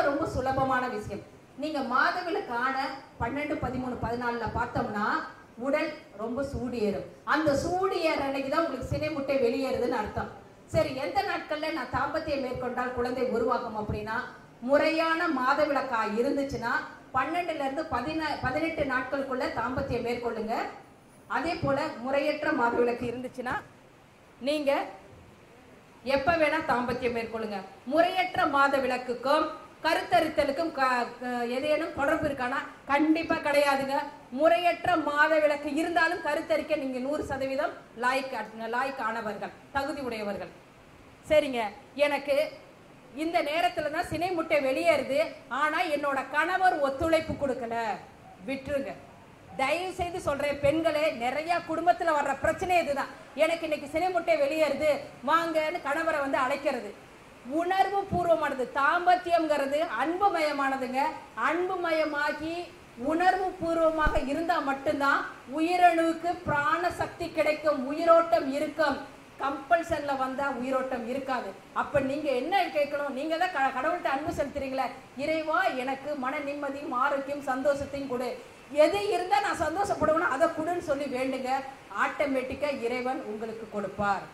ரொம்ப சுலபமான விஷயம் நீங்க மாதவிலக்கான பன்னெண்டு பதிமூணு பதினாலுல பார்த்தோம்னா உடல் ரொம்ப சூடு ஏறும் அந்த சூடு ஏற அன்னைக்கு தான் உங்களுக்கு சினை முட்டை வெளியேறுதுன்னு அர்த்தம் சரி எந்த நாட்கள்ல நான் தாம்பத்தியம் மேற்கொண்டால் குழந்தை உருவாகும் அப்படின்னா முறையான மாதவிலக்காய் இருந்துச்சுன்னா பன்னெண்டுல இருந்து பதினா பதினெட்டு நாட்களுக்குள்ள தாம்பத்தியம் மேற்கொள்ளுங்க அதே போல முறையற்ற மாதவிலக்கு இருந்துச்சுன்னா நீங்க எப்ப வேணா தாம்பத்தியம் மேற்கொள்ளுங்க முறையற்ற மாத விளக்குக்கும் கருத்தரித்தலுக்கும் க- க- ஏதேனும் தொடர்பு இருக்கானா கண்டிப்பா கிடையாதுங்க முறையற்ற மாத விளக்கு இருந்தாலும் கருத்தரிக்க நீங்க நூறு சதவீதம் லாய்க் லாய்க் ஆனவர்கள் தகுதி உடையவர்கள் சரிங்க எனக்கு இந்த நேரத்துல தான் சினை முட்டை வெளியேறுது ஆனா என்னோட கணவர் ஒத்துழைப்பு கொடுக்கல விட்டுருங்க தயவு செய்து சொல்றேன் பெண்களே நிறைய குடும்பத்துல வர்ற பிரச்சனை இதுதான் எனக்கு இன்னைக்கு சினை முட்டை வெளியேறுது வாங்கன்னு கணவரை வந்து அழைக்கிறது உணர்வு பூர்வமானது தாம்பத்தியம்ங்கிறது அன்புமயமானதுங்க அன்புமயமாகி உணர்வு பூர்வமாக இருந்தா மட்டும்தான் உயிரணுவுக்கு பிராண சக்தி கிடைக்கும் உயிரோட்டம் இருக்கும் கம்பல்சன்ல வந்தா உயிரோட்டம் இருக்காது அப்ப நீங்க என்ன கேட்கணும் நீங்க தான் க- கடவுள்கிட்ட அன்பு செலுத்துறீங்களே இறைவா எனக்கு மன நிம்மதியும் ஆரோக்கியம் சந்தோஷத்தையும் கொடு எது இருந்தா நான் சந்தோஷப்படுவேனோ அதை கொடுன்னு சொல்லி வேண்டுங்க ஆட்டோமேட்டிக்கா இறைவன் உங்களுக்கு கொடுப்பார்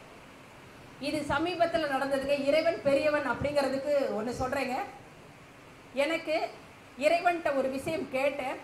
இது சமீபத்துல நடந்ததுங்க இறைவன் பெரியவன் அப்படிங்கிறதுக்கு ஒண்ணு சொல்றேங்க எனக்கு இறைவன்கிட்ட ஒரு விஷயம் கேட்டேன்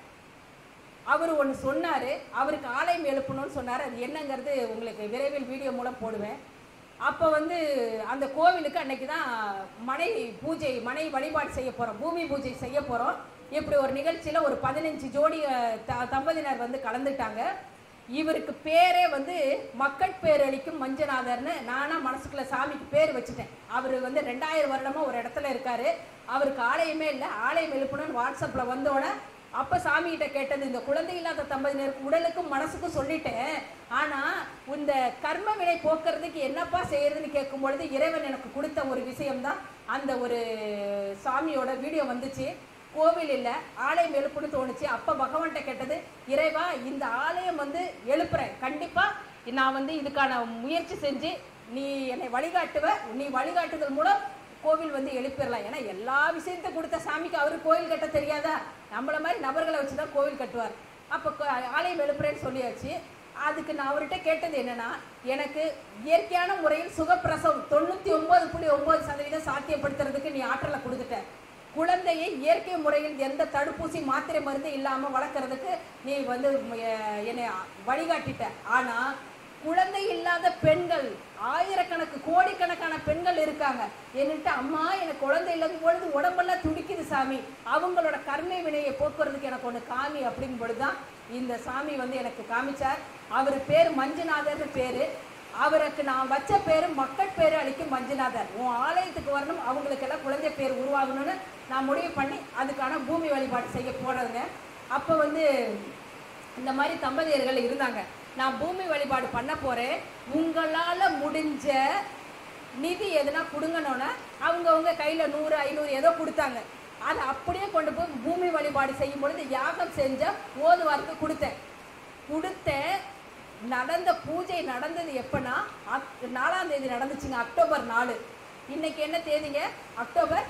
அவர் ஒன்று சொன்னார் அவருக்கு ஆலயம் எழுப்பணும்னு சொன்னார் அது என்னங்கிறது உங்களுக்கு விரைவில் வீடியோ மூலம் போடுவேன் அப்போ வந்து அந்த கோவிலுக்கு அன்னைக்கு தான் மனை பூஜை மனை வழிபாடு செய்ய போகிறோம் பூமி பூஜை செய்ய போகிறோம் இப்படி ஒரு நிகழ்ச்சியில் ஒரு பதினஞ்சு ஜோடி அஹ், த தம்பதியினர் வந்து கலந்துட்டாங்க இவருக்கு பேரே வந்து மக்கள் பேரளிக்கும் மஞ்சநாதர்னு நானா மனசுக்குள்ள சாமிக்கு பேர் வச்சுட்டேன் அவர் வந்து ரெண்டாயிரம் வருடமா ஒரு இடத்துல இருக்காரு அவருக்கு ஆலயமே இல்லை ஆலயம் எழுப்பணும்னு வாட்ஸ்அப்ல வந்தோடனே அப்ப சாமி கிட்ட கேட்டது இந்த குழந்தை இல்லாத தம்பதியினருக்கு உடலுக்கும் மனசுக்கும் சொல்லிட்டேன் ஆனா இந்த கர்ம வினை போக்குறதுக்கு என்னப்பா செய்யறதுன்னு கேட்கும் பொழுது இறைவன் எனக்கு கொடுத்த ஒரு விஷயம்தான் அந்த ஒரு சாமியோட வீடியோ வந்துச்சு கோவில் இல்ல ஆலயம் எழுப்புன்னு தோணுச்சு அப்ப பகவான்கிட்ட கேட்டது இறைவா இந்த ஆலயம் வந்து எழுப்புறேன் கண்டிப்பா நான் வந்து இதுக்கான முயற்சி செஞ்சு நீ என்னை வழிகாட்டுவ நீ வழிகாட்டுதல் மூலம் கோவில் வந்து எழுப்பிடலாம் ஏன்னா எல்லா விஷயத்தையும் கொடுத்த சாமிக்கு அவரு கோவில் கட்ட தெரியாதா நம்மள மாதிரி நபர்களை வச்சுதான் கோவில் கட்டுவார் அப்ப கோ- ஆலயம் எழுப்புறேன்னு சொல்லியாச்சு அதுக்கு நான் அவர்கிட்ட கேட்டது என்னன்னா எனக்கு இயற்கையான முறையில் சுகப்பிரசவம் தொண்ணூத்தி ஒன்பது புள்ளி ஒன்பது சதவீதம் சாத்தியப்படுத்துறதுக்கு நீ ஆற்றலை கொடுத்துட்ட குழந்தையை இயற்கை முறையில் எந்த தடுப்பூசி மாத்திரை மருந்து இல்லாம வளர்க்கறதுக்கு நீ வந்து அஹ், என்னை வழிகாட்டிட்ட ஆனா குழந்தை இல்லாத பெண்கள் ஆயிரக்கணக்கு கோடிக்கணக்கான பெண்கள் இருக்காங்க என்கிட்ட அம்மா எனக்கு குழந்தை இல்லாத பொழுது உடம்பெல்லாம் துடிக்குது சாமி அவங்களோட கர்மை வினையை போக்குறதுக்கு எனக்கு ஒன்று காமி அப்படிங்கும் பொழுதுதான் இந்த சாமி வந்து எனக்கு காமிச்சார் அவர் பேர் மஞ்சுநாதர்னு பேரு அவருக்கு நான் வச்ச பேரு மக்கள் பேரு அளிக்கும் மஞ்சுநாதர் உன் ஆலயத்துக்கு வரணும் அவங்களுக்கெல்லாம் குழந்தை பேர் உருவாகணும்னு நான் முடிவு பண்ணி அதுக்கான பூமி வழிபாடு செய்ய போனதுங்க அப்போ வந்து இந்த மாதிரி தம்பதியர்கள் இருந்தாங்க நான் பூமி வழிபாடு பண்ண போறேன் உங்களால முடிஞ்ச நிதி எதுனா கொடுங்கனோன்னா அவங்கவுங்க கையில நூறு ஐநூறு ஏதோ கொடுத்தாங்க அதை அப்படியே கொண்டு போய் பூமி வழிபாடு செய்யும் பொழுது யாகம் செஞ்ச ஓதுவாருக்கு கொடுத்தேன் கொடுத்தேன் நடந்த பூஜை நடந்தது எப்பனா அக்- நாலாம் தேதி நடந்துச்சுங்க அக்டோபர் நாலு இன்னைக்கு என்ன தேதிங்க அக்டோபர்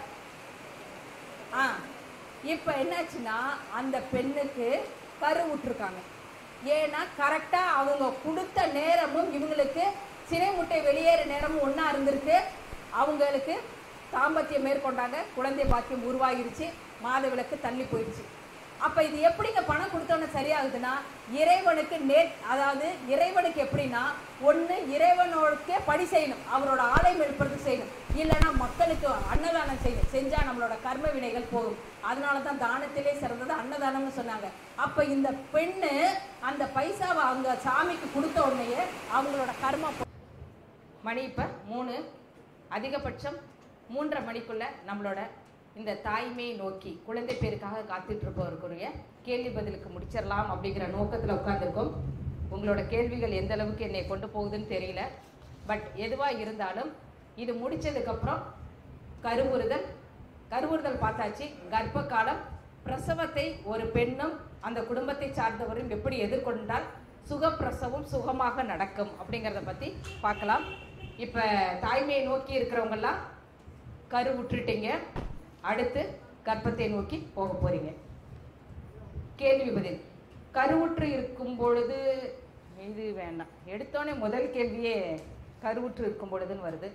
ஆ இப்போ என்னாச்சுன்னா அந்த பெண்ணுக்கு கரு விட்டுருக்காங்க ஏன்னா கரெக்டாக அவங்க கொடுத்த நேரமும் இவங்களுக்கு சினை முட்டை வெளியேற நேரமும் ஒன்றா இருந்திருக்கு அவங்களுக்கு தாம்பத்தியம் மேற்கொண்டாங்க குழந்தை பாக்கியம் உருவாகிருச்சு மாதவிலக்கு தள்ளி போயிடுச்சு அப்போ இது எப்படிங்க பணம் கொடுத்தோன்னே சரியாகுதுன்னா இறைவனுக்கு நே அதாவது இறைவனுக்கு எப்படின்னா ஒன்று இறைவனோடக்கே படி செய்யணும் அவரோட ஆலயம் எழுப்புறதுக்கு செய்யணும் இல்லைன்னா மக்களுக்கு அன்னதானம் செய்யணும் செஞ்சா நம்மளோட கர்ம வினைகள் போகும் அதனால தான் தானத்திலே சிறந்தது அன்னதானம்னு சொன்னாங்க அப்ப இந்த பெண்ணு அந்த பைசாவை அவங்க சாமிக்கு கொடுத்த உடனேயே அவங்களோட கர்ம போ- மணி இப்ப மூணு அதிகபட்சம் மூன்றரை மணிக்குள்ள நம்மளோட இந்த தாய்மையை நோக்கி குழந்தை பேருக்காக காத்துட்டு இருப்பவருக்குரிய கேள்வி பதிலுக்கு முடிச்சிடலாம் அப்படிங்கிற நோக்கத்துல உட்கார்ந்திருக்கோம் உங்களோட கேள்விகள் எந்த அளவுக்கு என்னை கொண்டு போகுதுன்னு தெரியல பட் எதுவா இருந்தாலும் இது முடிச்சதுக்கு அப்புறம் கருவுறுதல் கருவுறுதல் பார்த்தாச்சு கர்ப்ப காலம் பிரசவத்தை ஒரு பெண்ணும் அந்த குடும்பத்தை சார்ந்தவரும் எப்படி எதிர்கொண்டால் சுகப்பிரசவம் சுகமாக நடக்கும் அப்படிங்கிறத பத்தி பார்க்கலாம் இப்ப தாய்மையை நோக்கி இருக்கிறவங்கெல்லாம் கரு விட்டுட்டீங்க அடுத்து கர்ப்பத்தை நோக்கி போக போறீங்க கேள்வி பதில் கருவுற்று இருக்கும் பொழுது இது வேண்டாம் எடுத்தோடனே முதல் கேள்வியே கருவுற்று இருக்கும் பொழுதுன்னு வருது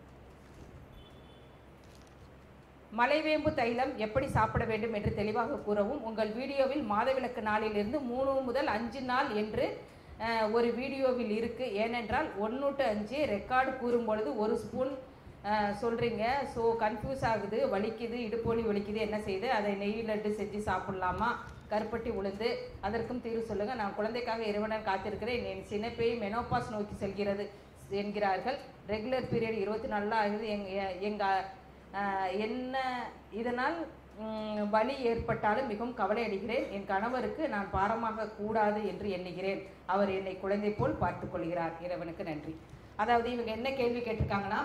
மலைவேம்பு தைலம் எப்படி சாப்பிட வேண்டும் என்று தெளிவாக கூறவும் உங்கள் வீடியோவில் மாதவிலக்கு நாளிலிருந்து மூணு முதல் அஞ்சு நாள் என்று அஹ், ஒரு வீடியோவில் இருக்கு ஏனென்றால் ஒன்று டு அஞ்சு ரெக்கார்டு கூறும் பொழுது ஒரு ஸ்பூன் அஹ், சொல்றீங்க ஸோ கன்ஃபியூஸ் ஆகுது வலிக்குது இடுப்போலி வலிக்குது என்ன செய்யுது அதை நெய் லட்டு செஞ்சு சாப்பிடலாமா கருப்பட்டி உளுந்து அதற்கும் தீர்வு சொல்லுங்க நான் குழந்தைக்காக இறைவனர் காத்திருக்கிறேன் என் சின்னப்பேய் மெனோபாஸ் நோக்கி செல்கிறது என்கிறார்கள் ரெகுலர் பீரியட் இருபத்தி நாலில் ஆகுது எங்க எங்க ஆஹ் என்ன இதனால் ம், வலி ஏற்பட்டாலும் மிகவும் கவலை அடைகிறேன் என் கணவருக்கு நான் பாரமாக கூடாது என்று எண்ணுகிறேன் அவர் என்னை குழந்தை போல் பார்த்துக் கொள்கிறார் இறைவனுக்கு நன்றி அதாவது இவங்க என்ன கேள்வி கேட்டிருக்காங்கன்னா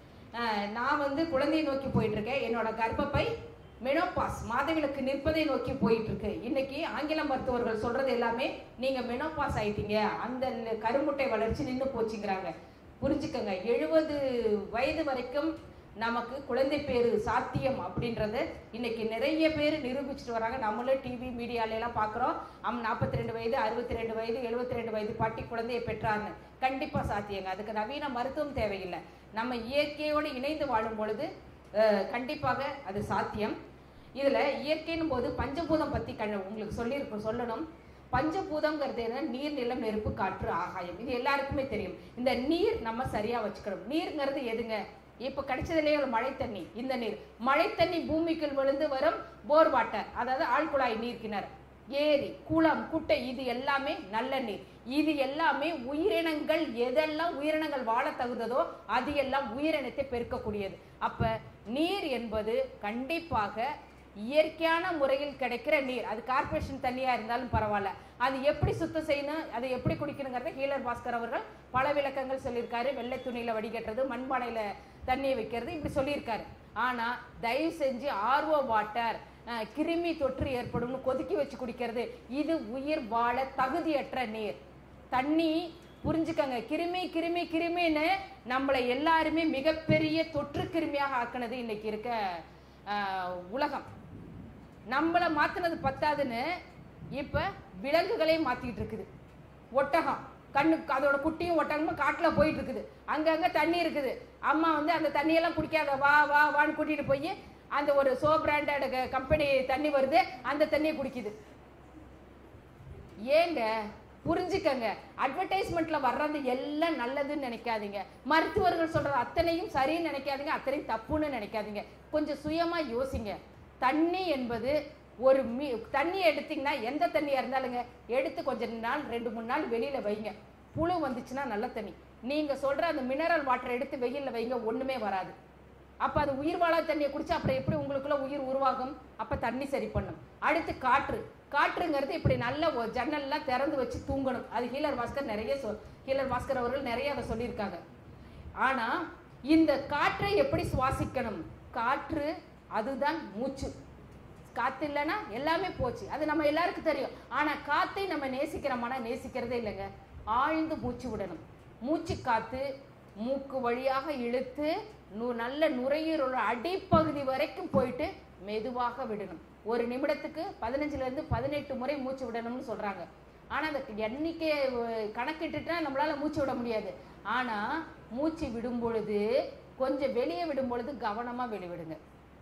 ஆஹ் நான் வந்து குழந்தையை நோக்கி போயிட்டு இருக்கேன் என்னோட கர்ப்பப்பை மெனோபாஸ் மாதவிலக்கு நிற்பதை நோக்கி போயிட்டு இருக்கு இன்னைக்கு ஆங்கில மருத்துவர்கள் சொல்றது எல்லாமே நீங்க மெனோபாஸ் ஆயிட்டீங்க அந்த ந- கருமுட்டை வளர்ச்சி நின்று போச்சுங்கிறாங்க புரிஞ்சுக்கங்க எழுபது வயது வரைக்கும் நமக்கு குழந்தை பேரு சாத்தியம் அப்படின்றத இன்னைக்கு நிறைய பேர் நிரூபிச்சுட்டு வராங்க நம்மளும் டிவி மீடியால எல்லாம் பார்க்குறோம் அம் நாற்பத்தி ரெண்டு வயது அறுபத்தி ரெண்டு வயது எழுபத்தி ரெண்டு வயது பாட்டி குழந்தையை பெற்றார்னு கண்டிப்பா சாத்தியங்க அதுக்கு நவீன மருத்துவம் தேவையில்லை நம்ம இயற்கையோடு இணைந்து வாழும் பொழுது அஹ், கண்டிப்பாக அது சாத்தியம் இதுல இயற்கையின் போது பஞ்சபூதம் பத்தி கண்ண உங்களுக்கு சொல்லியிருக்கோம் சொல்லணும் பஞ்சபூதம்ங்கிறது என்ன நீர் நிலம் நெருப்பு காற்று ஆகாயம் இது எல்லாருக்குமே தெரியும் இந்த நீர் நம்ம சரியா வச்சுக்கணும் நீர்ங்கிறது எதுங்க இப்ப கிடைச்சதுலயே ஒரு மழை தண்ணி இந்த நீர் மழை தண்ணி பூமிக்குள் விழுந்து வரும் போர் வாட்டர் அதாவது ஆழ்குழாய் நீர் கிணறு ஏரி குளம் குட்டை இது எல்லாமே நல்ல நீர் இது எல்லாமே உயிரினங்கள் எதெல்லாம் உயிரினங்கள் வாழ தகுந்ததோ அது எல்லாம் உயிரினத்தை பெருக்கக்கூடியது அப்ப நீர் என்பது கண்டிப்பாக இயற்கையான முறையில் கிடைக்கிற நீர் அது கார்ப்பரேஷன் தண்ணியா இருந்தாலும் பரவாயில்ல அது எப்படி சுத்தம் செய்யணும் அதை எப்படி குடிக்கணுங்கிறத ஹீலர் பாஸ்கர் அவர்கள் பல விளக்கங்கள் சொல்லியிருக்காரு வெள்ளை துணியில வடிகட்டுறது மண்பானையில தண்ணியை வைக்கிறது இப்படி சொல்லியிருக்காரு ஆனா தயவு செஞ்சு ஆர்வோ வாட்டர் கிருமி தொற்று ஏற்படும்னு கொதிக்கி வச்சு குடிக்கிறது இது உயிர் வாழ தகுதியற்ற நீர் தண்ணி புரிஞ்சுக்கங்க கிருமி கிருமி கிருமின்னு நம்மளை எல்லாருமே மிகப்பெரிய தொற்று கிருமியாக ஆக்குனது இன்னைக்கு இருக்க ஆஹ், உலகம் நம்மளை மாத்துனது பத்தாதுன்னு இப்ப விலங்குகளே மாத்திட்டு இருக்குது ஒட்டகம் கண்ணு அதோட குட்டியும் ஒட்டகமும் காட்டுல போயிட்டு இருக்குது அங்கங்க தண்ணி இருக்குது அம்மா வந்து அந்த தண்ணியெல்லாம் குடிக்காத வா வா வான்னு கூட்டிட்டு போய் அந்த ஒரு சோ பிராண்டட் கம்பெனி தண்ணி வருது அந்த தண்ணியை குடிக்குது ஏங்க புரிஞ்சுக்கங்க அட்வர்டைஸ்மெண்ட்ல வர்றது எல்லாம் நல்லதுன்னு நினைக்காதீங்க மருத்துவர்கள் சொல்றது அத்தனையும் சரின்னு நினைக்காதீங்க அத்தனையும் தப்புன்னு நினைக்காதீங்க கொஞ்சம் சுயமா யோசிங்க தண்ணி என்பது ஒரு மீ தண்ணி எடுத்தீங்கன்னா எந்த தண்ணியா இருந்தாலுங்க எடுத்து கொஞ்ச நாள் ரெண்டு மூணு நாள் வெளியில வைங்க புழு வந்துச்சுன்னா நல்ல தண்ணி நீங்க சொல்ற அந்த மினரல் வாட்டர் எடுத்து வெயில்ல வைங்க ஒண்ணுமே வராது அப்ப அது உயிர் வாழா தண்ணியை குடிச்சா அப்புறம் எப்படி உங்களுக்குள்ள உயிர் உருவாகும் அப்ப தண்ணி சரி பண்ணும் அடுத்து காற்று காற்றுங்கிறது இப்படி நல்ல ஒரு ஜன்னல்லாம் திறந்து வச்சு தூங்கணும் அது ஹீலர் பாஸ்கர் நிறைய சொல் ஹீலர் பாஸ்கர் அவர்கள் நிறைய அதை சொல்லியிருக்காங்க ஆனா இந்த காற்றை எப்படி சுவாசிக்கணும் காற்று அதுதான் மூச்சு காத்து இல்லைன்னா எல்லாமே போச்சு அது நம்ம எல்லாருக்கும் தெரியும் ஆனா காத்தை நம்ம நேசிக்கிறோமானா நேசிக்கிறதே இல்லைங்க ஆழ்ந்து மூச்சு விடணும் மூச்சு காத்து மூக்கு வழியாக இழுத்து நு- நல்ல நுரையீரலோட அடிப்பகுதி வரைக்கும் போயிட்டு மெதுவாக விடணும் ஒரு நிமிடத்துக்கு பதினஞ்சுல இருந்து பதினெட்டு முறை மூச்சு விடணும்னு சொல்றாங்க ஆனா அந்த எண்ணிக்கை அஹ், கணக்கிட்டுட்டா நம்மளால மூச்சு விட முடியாது ஆனா மூச்சு விடும் பொழுது கொஞ்சம் வெளியே விடும் பொழுது கவனமா வெளிவிடுங்க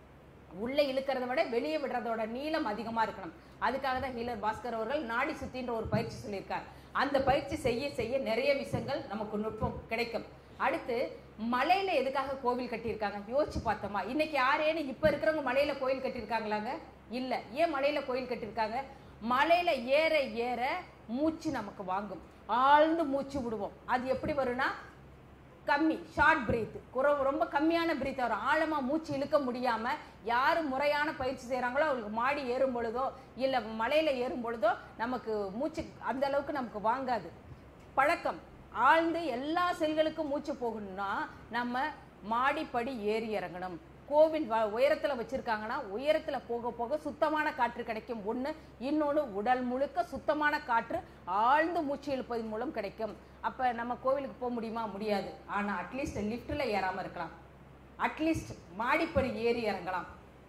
உள்ள இழுக்கிறத விட வெளியே விடுறதோட நீளம் அதிகமா இருக்கணும் அதுக்காக தான் ஹீலர் பாஸ்கர் அவர்கள் நாடி சுத்தின்ற ஒரு பயிற்சி சொல்லியிருக்கார் அந்த பயிற்சி செய்ய செய்ய நிறைய விஷயங்கள் நமக்கு நுட்பம் கிடைக்கும் அடுத்து மலையில எதுக்காக கோவில் கட்டியிருக்காங்க யோசிச்சு பார்த்தோமா இன்னைக்கு யாரேன்னு இப்ப இருக்கிறவங்க மலையில கோயில் கட்டியிருக்காங்களாங்க இல்ல ஏன் மலையில கோயில் கட்டியிருக்காங்க மலையில ஏற ஏற மூச்சு நமக்கு வாங்கும் ஆழ்ந்து மூச்சு விடுவோம் அது எப்படி வரும்னா கம்மி ஷார்ட் பிரீத் ரொம்ப கம்மியான பிரீத் வரும் ஆழமா மூச்சு இழுக்க முடியாம யாரு முறையான பயிற்சி செய்றாங்களோ அவங்களுக்கு மாடி ஏறும் பொழுதோ இல்ல மலையில ஏறும் பொழுதோ நமக்கு மூச்சு அந்த அளவுக்கு நமக்கு வாங்காது பழக்கம் ஆழ்ந்து எல்லா செல்களுக்கும் மூச்சு போகணும்னா நம்ம மாடிப்படி ஏறி இறங்கணும் கோவில் வ- உயரத்துல வச்சிருக்காங்கன்னா உயரத்துல போக போக சுத்தமான காற்று கிடைக்கும் ஒண்ணு இன்னொன்னு உடல் முழுக்க சுத்தமான காற்று ஆழ்ந்து மூச்சு இழுப்பதன் மூலம் கிடைக்கும் அப்ப நம்ம கோவிலுக்கு போக முடியுமா முடியாது ஆனா அட்லீஸ்ட் லிஃப்ட்ல ஏறாம இருக்கலாம் அட்லீஸ்ட் மாடிப்படி ஏறி இறங்கலாம்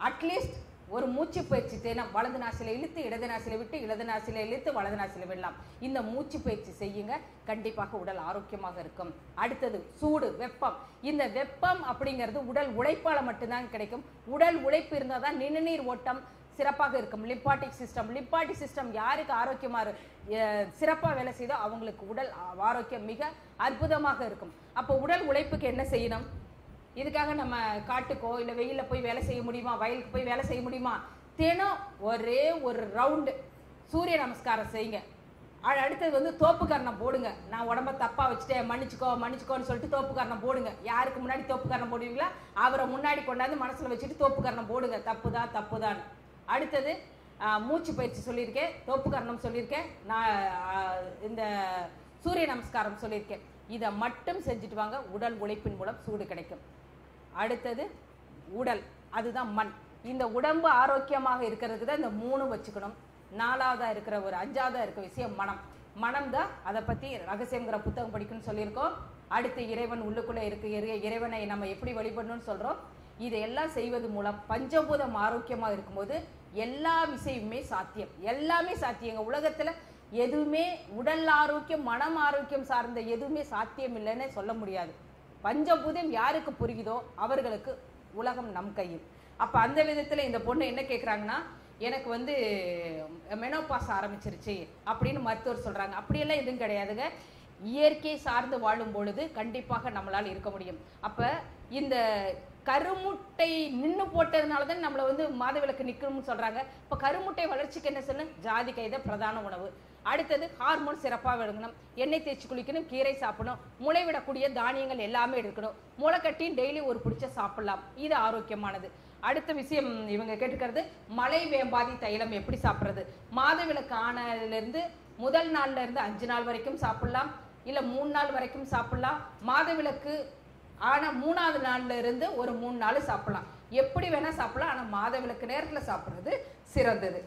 அட்லீஸ்ட் ஒரு மூச்சு பயிற்சி தினம் வலது நாசில இழுத்து இடது நாசில விட்டு இடது நாசில இழுத்து வலது நாசில விடலாம் இந்த மூச்சு பயிற்சி செய்யுங்க கண்டிப்பாக உடல் ஆரோக்கியமாக இருக்கும் அடுத்தது சூடு வெப்பம் இந்த வெப்பம் அப்படிங்கிறது உடல் உழைப்பால மட்டும்தான் கிடைக்கும் உடல் உழைப்பு இருந்தால் தான் நிணநீர் ஓட்டம் சிறப்பாக இருக்கும் லிம்பாட்டிக் சிஸ்டம் லிம்பாட்டிக் சிஸ்டம் யாருக்கு ஆரோக்கியமா இரு- அஹ் சிறப்பா வேலை செய்தோ அவங்களுக்கு உடல் ஆ- ஆரோக்கியம் மிக அற்புதமாக இருக்கும் அப்போ உடல் உழைப்புக்கு என்ன செய்யணும் இதுக்காக நம்ம காட்டுக்கோ இல்லை வெயிலில் போய் வேலை செய்ய முடியுமா வயலுக்கு போய் வேலை செய்ய முடியுமா தினம் ஒரே ஒரு ரவுண்டு சூரிய நமஸ்காரம் செய்யுங்க அ- அடுத்தது வந்து தோப்பு கரணம் போடுங்க நான் உடம்ப தப்பா வச்சுட்டேன் மன்னிச்சுக்கோ மன்னிச்சுக்கோன்னு சொல்லிட்டு தோப்பு கரணம் போடுங்க யாருக்கு முன்னாடி தோப்பு கரணம் போடுவீங்களா அவரை முன்னாடி கொண்டாந்து மனசுல வச்சுட்டு தோப்பு கரணம் போடுங்க தப்பு தான் தப்பு தான் அடுத்தது ஆ, மூச்சு பயிற்சி சொல்லியிருக்கேன் தோப்பு கரணம் சொல்லியிருக்கேன் நான் ஆ, இந்த சூரிய நமஸ்காரம் சொல்லியிருக்கேன் இதை மட்டும் செஞ்சுட்டு வாங்க உடல் உழைப்பின் மூலம் சூடு கிடைக்கும் அடுத்தது உடல் அதுதான் மண் இந்த உடம்பு ஆரோக்கியமாக இருக்கிறதுக்கு தான் இந்த மூணு வச்சுக்கணும் நாலாவதா இருக்கிற ஒரு அஞ்சாவதா இருக்க விஷயம் மனம் மனம் தான் அதை பத்தி ரகசியங்கிற புத்தகம் படிக்கணும்னு சொல்லியிருக்கோம் அடுத்து இறைவன் உள்ளுக்குள்ள இருக்கு இறை- இறைவனை நம்ம எப்படி வழிபடணும்னு சொல்றோம் இதையெல்லாம் செய்வது மூலம் பஞ்சபூதம் ஆரோக்கியமா இருக்கும்போது எல்லா விஷயமுமே சாத்தியம் எல்லாமே சாத்தியங்க உலகத்துல எதுவுமே உடல் ஆரோக்கியம் மனம் ஆரோக்கியம் சார்ந்த எதுவுமே சாத்தியம் இல்லைன்னு சொல்ல முடியாது பஞ்சபூதம் யாருக்கு புரியுதோ அவர்களுக்கு உலகம் நம் கையில் அப்ப அந்த விதத்துல இந்த பொண்ணு என்ன கேக்குறாங்கன்னா எனக்கு வந்து மெனோபாஸ் ஆரம்பிச்சிருச்சு அப்படின்னு மருத்துவர் சொல்றாங்க அப்படியெல்லாம் எதுவும் கிடையாதுங்க இயற்கை சார்ந்து வாழும் பொழுது கண்டிப்பாக நம்மளால் இருக்க முடியும் அப்ப இந்த கருமுட்டை நின்னு போட்டதுனால தான் நம்மளை வந்து மாதவிலக்கு நிக்கணும்னு சொல்றாங்க இப்ப கருமுட்டை வளர்ச்சிக்கு என்ன சொல்லணும் ஜாதி கைத பிரதான உணவு அடுத்தது ஹார்மோன் சிறப்பாக விழுங்கணும் எண்ணெய் தேய்ச்சி குளிக்கணும் கீரை சாப்பிடணும் முளை விடக்கூடிய தானியங்கள் எல்லாமே எடுக்கணும் முளைக்கட்டி டெய்லி ஒரு பிடிச்ச சாப்பிடலாம் இது ஆரோக்கியமானது அடுத்த விஷயம் இவங்க கேட்டுக்கிறது மலை வேம்பாதி தைலம் எப்படி சாப்பிட்றது மாதவிலக்கு ஆனதுலேருந்து முதல் நாள்ல இருந்து அஞ்சு நாள் வரைக்கும் சாப்பிடலாம் இல்ல மூணு நாள் வரைக்கும் சாப்பிடலாம் மாதவிலக்கு ஆனா மூணாவது நாள்ல இருந்து ஒரு மூணு நாள் சாப்பிடலாம் எப்படி வேணா சாப்பிடலாம் ஆனா மாதவிலக்கு நேரத்துல சாப்பிடுறது சிறந்தது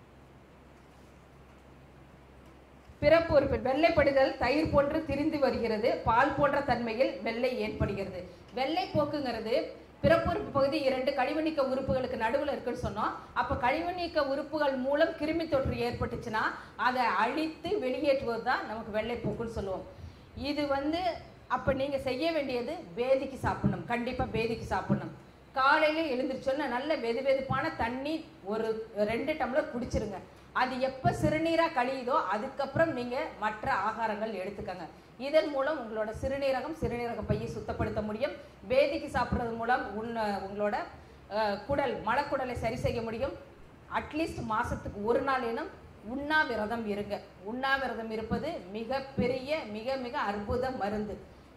பிறப்பு உறுப்பில் வெள்ளைப்படுதல் தயிர் போன்று திரிந்து வருகிறது பால் போன்ற தன்மையில் வெள்ளை ஏற்படுகிறது வெள்ளை போக்குங்கிறது பிறப்புறுப்பு பகுதி இரண்டு கழிவு நீக்க உறுப்புகளுக்கு நடுவுல இருக்குன்னு சொன்னோம் அப்ப கழிவு நீக்க உறுப்புகள் மூலம் கிருமி தொற்று ஏற்பட்டுச்சுன்னா அதை அழித்து வெளியேற்றுவது தான் நமக்கு வெள்ளைப்போக்குன்னு சொல்லுவோம் இது வந்து அப்ப நீங்க செய்ய வேண்டியது வேதிக்கு சாப்பிடணும் கண்டிப்பா வேதிக்கு சாப்பிடணும் காலையில எழுந்திரிச்சோன்னா நல்ல வெது வெதுப்பான தண்ணி ஒரு ரெண்டு டம்ளர் குடிச்சிருங்க அது எப்ப சிறுநீரா கழியுதோ அதுக்கப்புறம் நீங்க மற்ற ஆகாரங்கள் எடுத்துக்கங்க இதன் மூலம் உங்களோட சிறுநீரகம் சிறுநீரக பையை சுத்தப்படுத்த முடியும் வேதிக்கு சாப்பிட்றது மூலம் உன்ன உங்களோட அஹ், குடல் மலக்குடலை சரி செய்ய முடியும் அட்லீஸ்ட் மாசத்துக்கு ஒரு நாள் ஏனும் உண்ணாவிரதம் இருங்க உண்ணாவிரதம் இருப்பது மிக பெரிய மிக மிக அற்புத மருந்து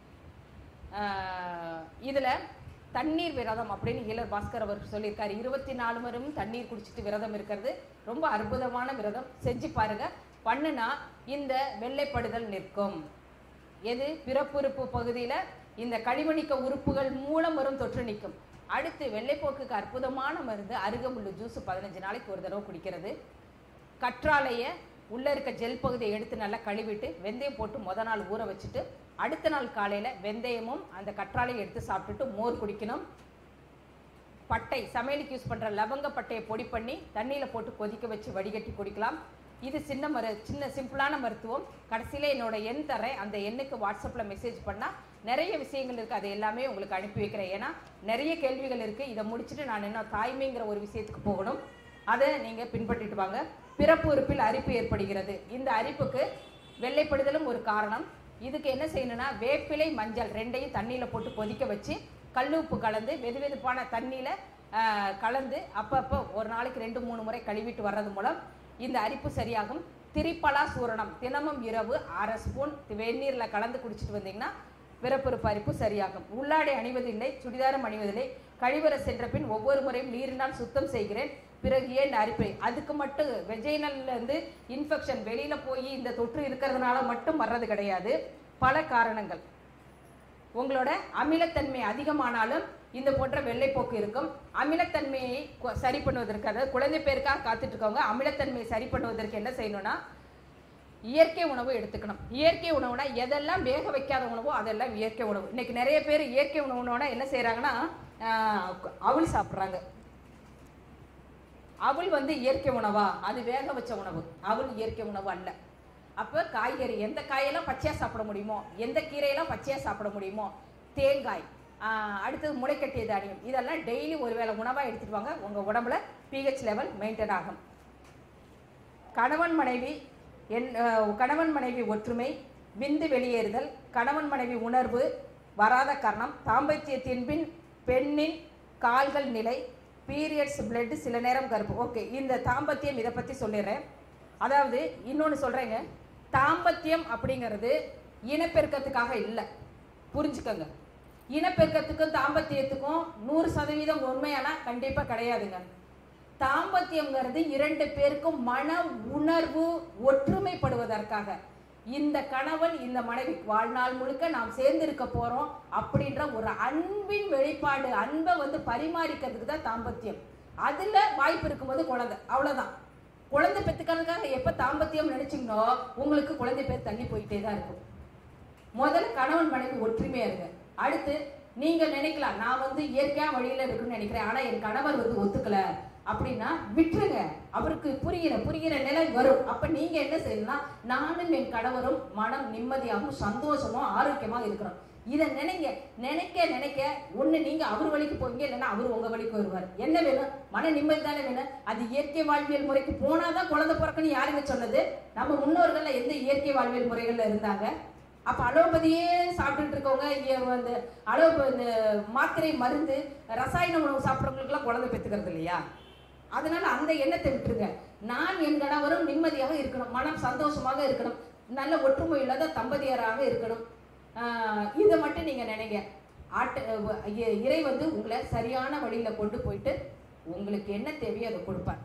ஆஹ் இதுல தண்ணீர் விரதம் அப்படின்னு ஹீலர் பாஸ்கர் அவர் சொல்லியிருக்காரு இருபத்தி நாலு மரும் தண்ணீர் குடிச்சிட்டு விரதம் இருக்கிறது ரொம்ப அற்புதமான விரதம் செஞ்சு பாருங்க பண்ணுனா இந்த வெள்ளைப்படுதல் நிற்கும் எது பிறப்புறுப்பு பகுதியில இந்த கழிவணிக்க உறுப்புகள் மூலம் வரும் தொற்று நிற்கும் அடுத்து வெள்ளைப்போக்குக்கு அற்புதமான மருந்து அருகம்புல்லு ஜூஸ் பதினஞ்சு நாளைக்கு ஒரு தடவை குடிக்கிறது கற்றாழைய உள்ள இருக்க ஜெல் பகுதியை எடுத்து நல்லா கழுவிட்டு வெந்தயம் போட்டு முத நாள் ஊற வச்சுட்டு அடுத்த நாள் காலையில வெந்தயமும் அந்த கற்றாழையை எடுத்து சாப்பிட்டுட்டு மோர் குடிக்கணும் பட்டை சமையலுக்கு யூஸ் பண்ற லவங்க பட்டையை பொடி பண்ணி தண்ணியில போட்டு கொதிக்க வச்சு வடிகட்டி குடிக்கலாம் இது சின்ன மரு சின்ன சிம்பிளான மருத்துவம் கடைசியில என்னோட எண் தரேன் அந்த எண்ணுக்கு வாட்ஸ்அப்ல மெசேஜ் பண்ணா நிறைய விஷயங்கள் இருக்கு அது எல்லாமே உங்களுக்கு அனுப்பி வைக்கிறேன் ஏன்னா நிறைய கேள்விகள் இருக்கு இதை முடிச்சுட்டு நான் என்ன தாய்மைங்கிற ஒரு விஷயத்துக்கு போகணும் அதை நீங்க பின்பற்றிட்டு வாங்க பிறப்பு உறுப்பில் அரிப்பு ஏற்படுகிறது இந்த அரிப்புக்கு வெள்ளைப்படுதலும் ஒரு காரணம் இதுக்கு என்ன செய்யணும்னா வேப்பிலை மஞ்சள் ரெண்டையும் தண்ணியில போட்டு கொதிக்க வச்சு கல்லுப்பு கலந்து வெது வெதுப்பான தண்ணியில ஆஹ், கலந்து அப்பப்போ ஒரு நாளைக்கு ரெண்டு மூணு முறை கழுவிட்டு வர்றது மூலம் இந்த அரிப்பு சரியாகும் திரிப்பலா சூரணம் தினமும் இரவு அரை ஸ்பூன் வெந்நீர்ல கலந்து குடிச்சிட்டு வந்தீங்கன்னா பிறப்புறுப்பு அரிப்பு சரியாகும் உள்ளாடை அணிவதில்லை சுடிதாரம் அணிவதில்லை கழிவறை சென்ற பின் ஒவ்வொரு முறையும் நீரினால் சுத்தம் செய்கிறேன் பிறகு ஏன் அரிப்பை அதுக்கு மட்டும் வெஜைனல்ல இருந்து இன்ஃபெக்ஷன் வெளியில போய் இந்த தொற்று இருக்கிறதுனால மட்டும் வர்றது கிடையாது பல காரணங்கள் உங்களோட அமிலத்தன்மை அதிகமானாலும் இந்த போன்ற வெள்ளைப்போக்கு இருக்கும் அமிலத்தன்மையை கு- சரி பண்ணுவதற்கு அதாவது குழந்தை பேருக்காக காத்துட்டு இருக்கவங்க அமிலத்தன்மையை சரி பண்ணுவதற்கு என்ன செய்யணும்னா இயற்கை உணவு எடுத்துக்கணும் இயற்கை உணவுனா எதெல்லாம் வேக வைக்காத உணவோ அதெல்லாம் இயற்கை உணவு இன்னைக்கு நிறைய பேர் இயற்கை உணவுனோட என்ன செய்றாங்கன்னா ஆஹ், அவல் சாப்பிட்றாங்க அவள் வந்து இயற்கை உணவா அது வேக வச்ச உணவு அவள் இயற்கை உணவு அல்ல அப்போ காய்கறி எந்த காயெல்லாம் பச்சையாக சாப்பிட முடியுமோ எந்த கீரையெல்லாம் பச்சையாக சாப்பிட முடியுமோ தேங்காய் ஆஹ், அடுத்தது முளைக்கட்டிய தானியம் இதெல்லாம் டெய்லி ஒருவேளை உணவாக எடுத்துட்டு வாங்க உங்கள் உடம்புல பிஹெச் லெவல் மெயின்டைன் ஆகும் கணவன் மனைவி என் அஹ், கணவன் மனைவி ஒற்றுமை விந்து வெளியேறுதல் கணவன் மனைவி உணர்வு வராத காரணம் தாம்பத்தியத்தின் பின் பெண்ணின் கால்கள் நிலை பீரியட்ஸ் பிளட் சில நேரம் கருப்பு ஓகே இந்த தாம்பத்தியம் இதை பற்றி சொல்லிடுறேன் அதாவது இன்னொன்று சொல்கிறேங்க தாம்பத்தியம் அப்படிங்கிறது இனப்பெருக்கத்துக்காக இல்லை புரிஞ்சுக்கங்க இனப்பெருக்கத்துக்கும் தாம்பத்தியத்துக்கும் நூறு சதவீதம் உண்மையானா கண்டிப்பாக கிடையாதுங்க தாம்பத்தியம்ங்கிறது இரண்டு பேருக்கும் மன உணர்வு ஒற்றுமைப்படுவதற்காக இந்த கணவன் இந்த மனைவி வாழ்நாள் முழுக்க நாம் சேர்ந்திருக்க போறோம் அப்படின்ற ஒரு அன்பின் வெளிப்பாடு அன்பை வந்து பரிமாறிக்கிறதுக்கு தான் தாம்பத்தியம் அதுல வாய்ப்பு இருக்கும்போது குழந்தை அவ்வளவுதான் குழந்தை பெற்றுக்கிறதுக்காக எப்ப தாம்பத்தியம் நினைச்சீங்களோ உங்களுக்கு குழந்தை பேர் தள்ளி போயிட்டே தான் இருக்கும் முதல்ல கணவன் மனைவி ஒற்றுமையா இருங்க அடுத்து நீங்க நினைக்கலாம் நான் வந்து இயற்கையா வழியில இருக்குன்னு நினைக்கிறேன் ஆனா என் கணவர் வந்து ஒத்துக்கல அப்படின்னா விட்டுருங்க அவருக்கு புரிகிற புரிகிற நிலை வரும் அப்ப நீங்க என்ன செய்யணும்னா நானும் என் கணவரும் மனம் நிம்மதியாகவும் சந்தோஷமும் ஆரோக்கியமா இருக்கிறோம் இதை நினைங்க நினைக்க நினைக்க ஒண்ணு நீங்க அவர் வழிக்கு போவீங்க இல்லைன்னா அவர் உங்க வழிக்கு வருவார் என்ன வேணும் மன நிம்மதி தானே வேணும் அது இயற்கை வாழ்வியல் முறைக்கு போனாதான் குழந்தை பிறக்கணும் யாருங்க சொன்னது நம்ம முன்னோர்கள்ல எந்த இயற்கை வாழ்வியல் முறைகள்ல இருந்தாங்க அப்ப அலோபதியே சாப்பிட்டுட்டு இருக்கவங்க இ- வந்து அலோப இந்த மாத்திரை மருந்து ரசாயன உணவு சாப்பிட்றவங்களுக்குலாம் குழந்தை பெற்றுக்கிறது இல்லையா அதனால அந்த எண்ணத்தை விட்டுருங்க நான் என் கணவரும் நிம்மதியாக இருக்கணும் மனம் சந்தோஷமாக இருக்கணும் நல்ல ஒற்றுமை இல்லாத தம்பதியராக இருக்கணும் ஆஹ் இதை மட்டும் நீங்க நினைங்க ஆட்ட இ- இறை வந்து உங்களை சரியான வழியில கொண்டு போயிட்டு உங்களுக்கு என்ன தேவையோ அதை கொடுப்பார்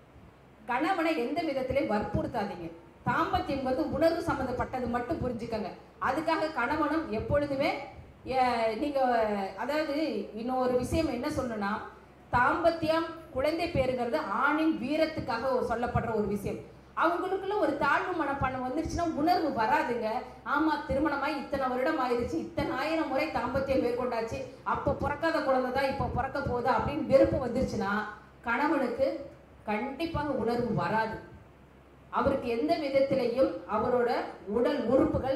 கணவனை எந்த விதத்திலையும் வற்புறுத்தாதீங்க தாம்பத்தியம் வந்து உணர்வு சம்பந்தப்பட்டது மட்டும் புரிஞ்சுக்கங்க அதுக்காக கணவனும் எப்பொழுதுமே அஹ், நீங்க அதாவது இன்னொரு விஷயம் என்ன சொல்லணும்னா தாம்பத்தியம் குழந்தை பேருங்கிறது ஆணின் வீரத்துக்காக ஒரு சொல்லப்படுற ஒரு விஷயம் அவங்களுக்குள்ள ஒரு தாழ்வு மனப்பான்மை வந்துருச்சுன்னா உணர்வு வராதுங்க ஆமா திருமணமாய் இத்தனை வருடம் ஆயிருச்சு இத்தனை ஆயிரம் முறை தாம்பத்தியம் மேற்கொண்டாச்சு அப்ப பிறக்காத குழந்தை தான் இப்ப பிறக்க போகுது அப்படின்னு வெறுப்பு வந்துருச்சுன்னா கணவனுக்கு கண்டிப்பாக உணர்வு வராது அவருக்கு எந்த விதத்திலையும் அவரோட உடல் உறுப்புகள்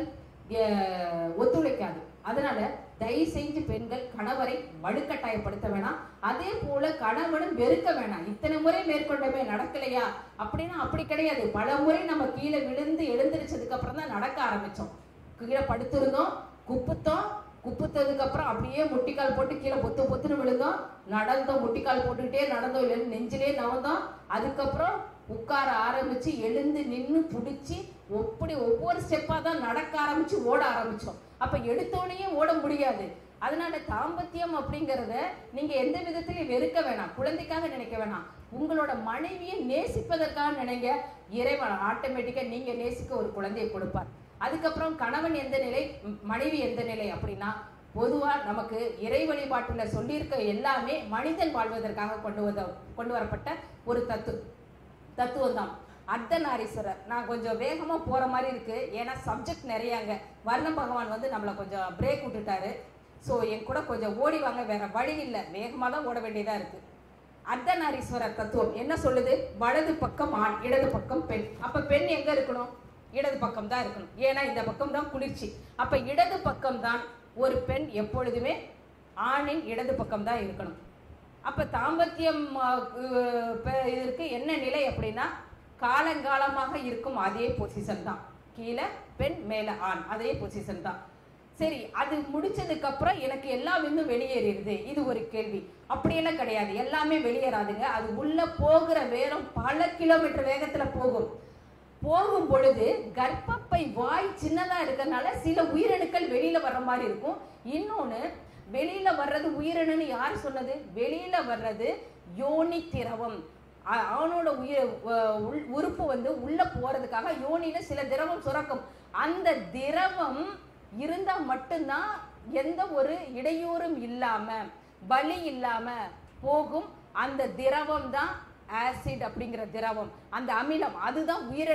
அஹ், ஒத்துழைக்காது அதனால தயவு செஞ்சு பெண்கள் கணவரை வலுக்கட்டாயப்படுத்த வேணாம் அதே போல கணவனும் வெறுக்க வேணாம் இத்தனை முறை மேற்கொண்டமே நடக்கலையா அப்படின்னா அப்படி கிடையாது பல முறை நம்ம கீழே விழுந்து எழுந்திருச்சதுக்கு அப்புறம் தான் நடக்க ஆரம்பிச்சோம் கீழே படுத்திருந்தோம் குப்புத்தோம் குப்புத்ததுக்கு அப்புறம் அப்படியே முட்டிக்கால் போட்டு கீழே பொத்து பொத்துன்னு விழுந்தோம் நடந்தோம் முட்டிக்கால் போட்டுக்கிட்டே நடந்தோம் இல்லைன்னு நெஞ்சிலே நவந்தோம் அதுக்கப்புறம் உட்கார ஆரம்பிச்சு எழுந்து நின்று பிடிச்சி அப்படி ஒவ்வொரு ஸ்டெப்பாக தான் நடக்க ஆரம்பிச்சு ஓட ஆரம்பிச்சோம் அப்ப எடுத்தோடனே ஓட முடியாது அதனால தாம்பத்தியம் அப்படிங்கிறத நீங்க எந்த விதத்திலையும் வெறுக்க வேணாம் குழந்தைக்காக நினைக்க வேணாம் உங்களோட மனைவியை நேசிப்பதற்காக நினைங்க இறைவன் ஆட்டோமேட்டிக்கா நீங்க நேசிக்க ஒரு குழந்தையை கொடுப்பார் அதுக்கப்புறம் கணவன் எந்த நிலை ம், மனைவி எந்த நிலை அப்படின்னா பொதுவா நமக்கு இறை வழிபாட்டுல சொல்லியிருக்க எல்லாமே மனிதன் வாழ்வதற்காக கொண்டு வந்த கொண்டு வரப்பட்ட ஒரு தத்து தத்துவம் தான் அர்த்தநாரீஸ்வரர் நான் கொஞ்சம் வேகமா போற மாதிரி இருக்கு ஏன்னா சப்ஜெக்ட் நிறையாங்க வர்ண பகவான் வந்து நம்மளை கொஞ்சம் பிரேக் விட்டுட்டாரு ஸோ என் கூட கொஞ்சம் ஓடி வாங்க வேற வழி இல்லை வேகமாக தான் ஓட வேண்டியதா இருக்கு அர்த்தநாரீஸ்வரர் தத்துவம் என்ன சொல்லுது வலது பக்கம் ஆண் இடது பக்கம் பெண் அப்ப பெண் எங்க இருக்கணும் இடது பக்கம் தான் இருக்கணும் ஏன்னா இந்த பக்கம் தான் குளிர்ச்சி அப்ப இடது பக்கம் தான் ஒரு பெண் எப்பொழுதுமே ஆணின் இடது பக்கம் தான் இருக்கணும் அப்ப தாம்பத்தியம் ஆ, உ- பெ- இதற்கு என்ன நிலை அப்படின்னா காலங்காலமாக இருக்கும் அதே பொசிஷன் தான் கீழே பெண் மேல ஆண் அதே பொசிஷன் தான் சரி அது முடிச்சதுக்கு அப்புறம் எனக்கு எல்லாம் இன்னும் வெளியேறிடுது இது ஒரு கேள்வி அப்படியெல்லாம் கிடையாது எல்லாமே வெளியேறாதுங்க அது உள்ள போகிற வேகம் பல கிலோமீட்டர் வேகத்துல போகும் போகும் பொழுது கர்ப்பப்பை வாய் சின்னதா இருக்கறனால சில உயிரணுக்கள் வெளியில வர்ற மாதிரி இருக்கும் இன்னொன்னு வெளியில வர்றது உயிரணுன்னு யார் சொன்னது வெளியில வர்றது யோனி திரவம் ஆ- ஆணோட உயிர் உ- உள்- உறுப்பு வந்து உள்ள போறதுக்காக யோனியில சில திரவம் சுரக்கும் அந்த திரவம் இருந்தா மட்டும்தான் எந்த ஒரு இடையூறும் இல்லாம வலி இல்லாம போகும் அந்த திரவம் தான் ஆசிட் அப்படிங்கிற திரவம் அந்த அமிலம் அதுதான் உயிரணு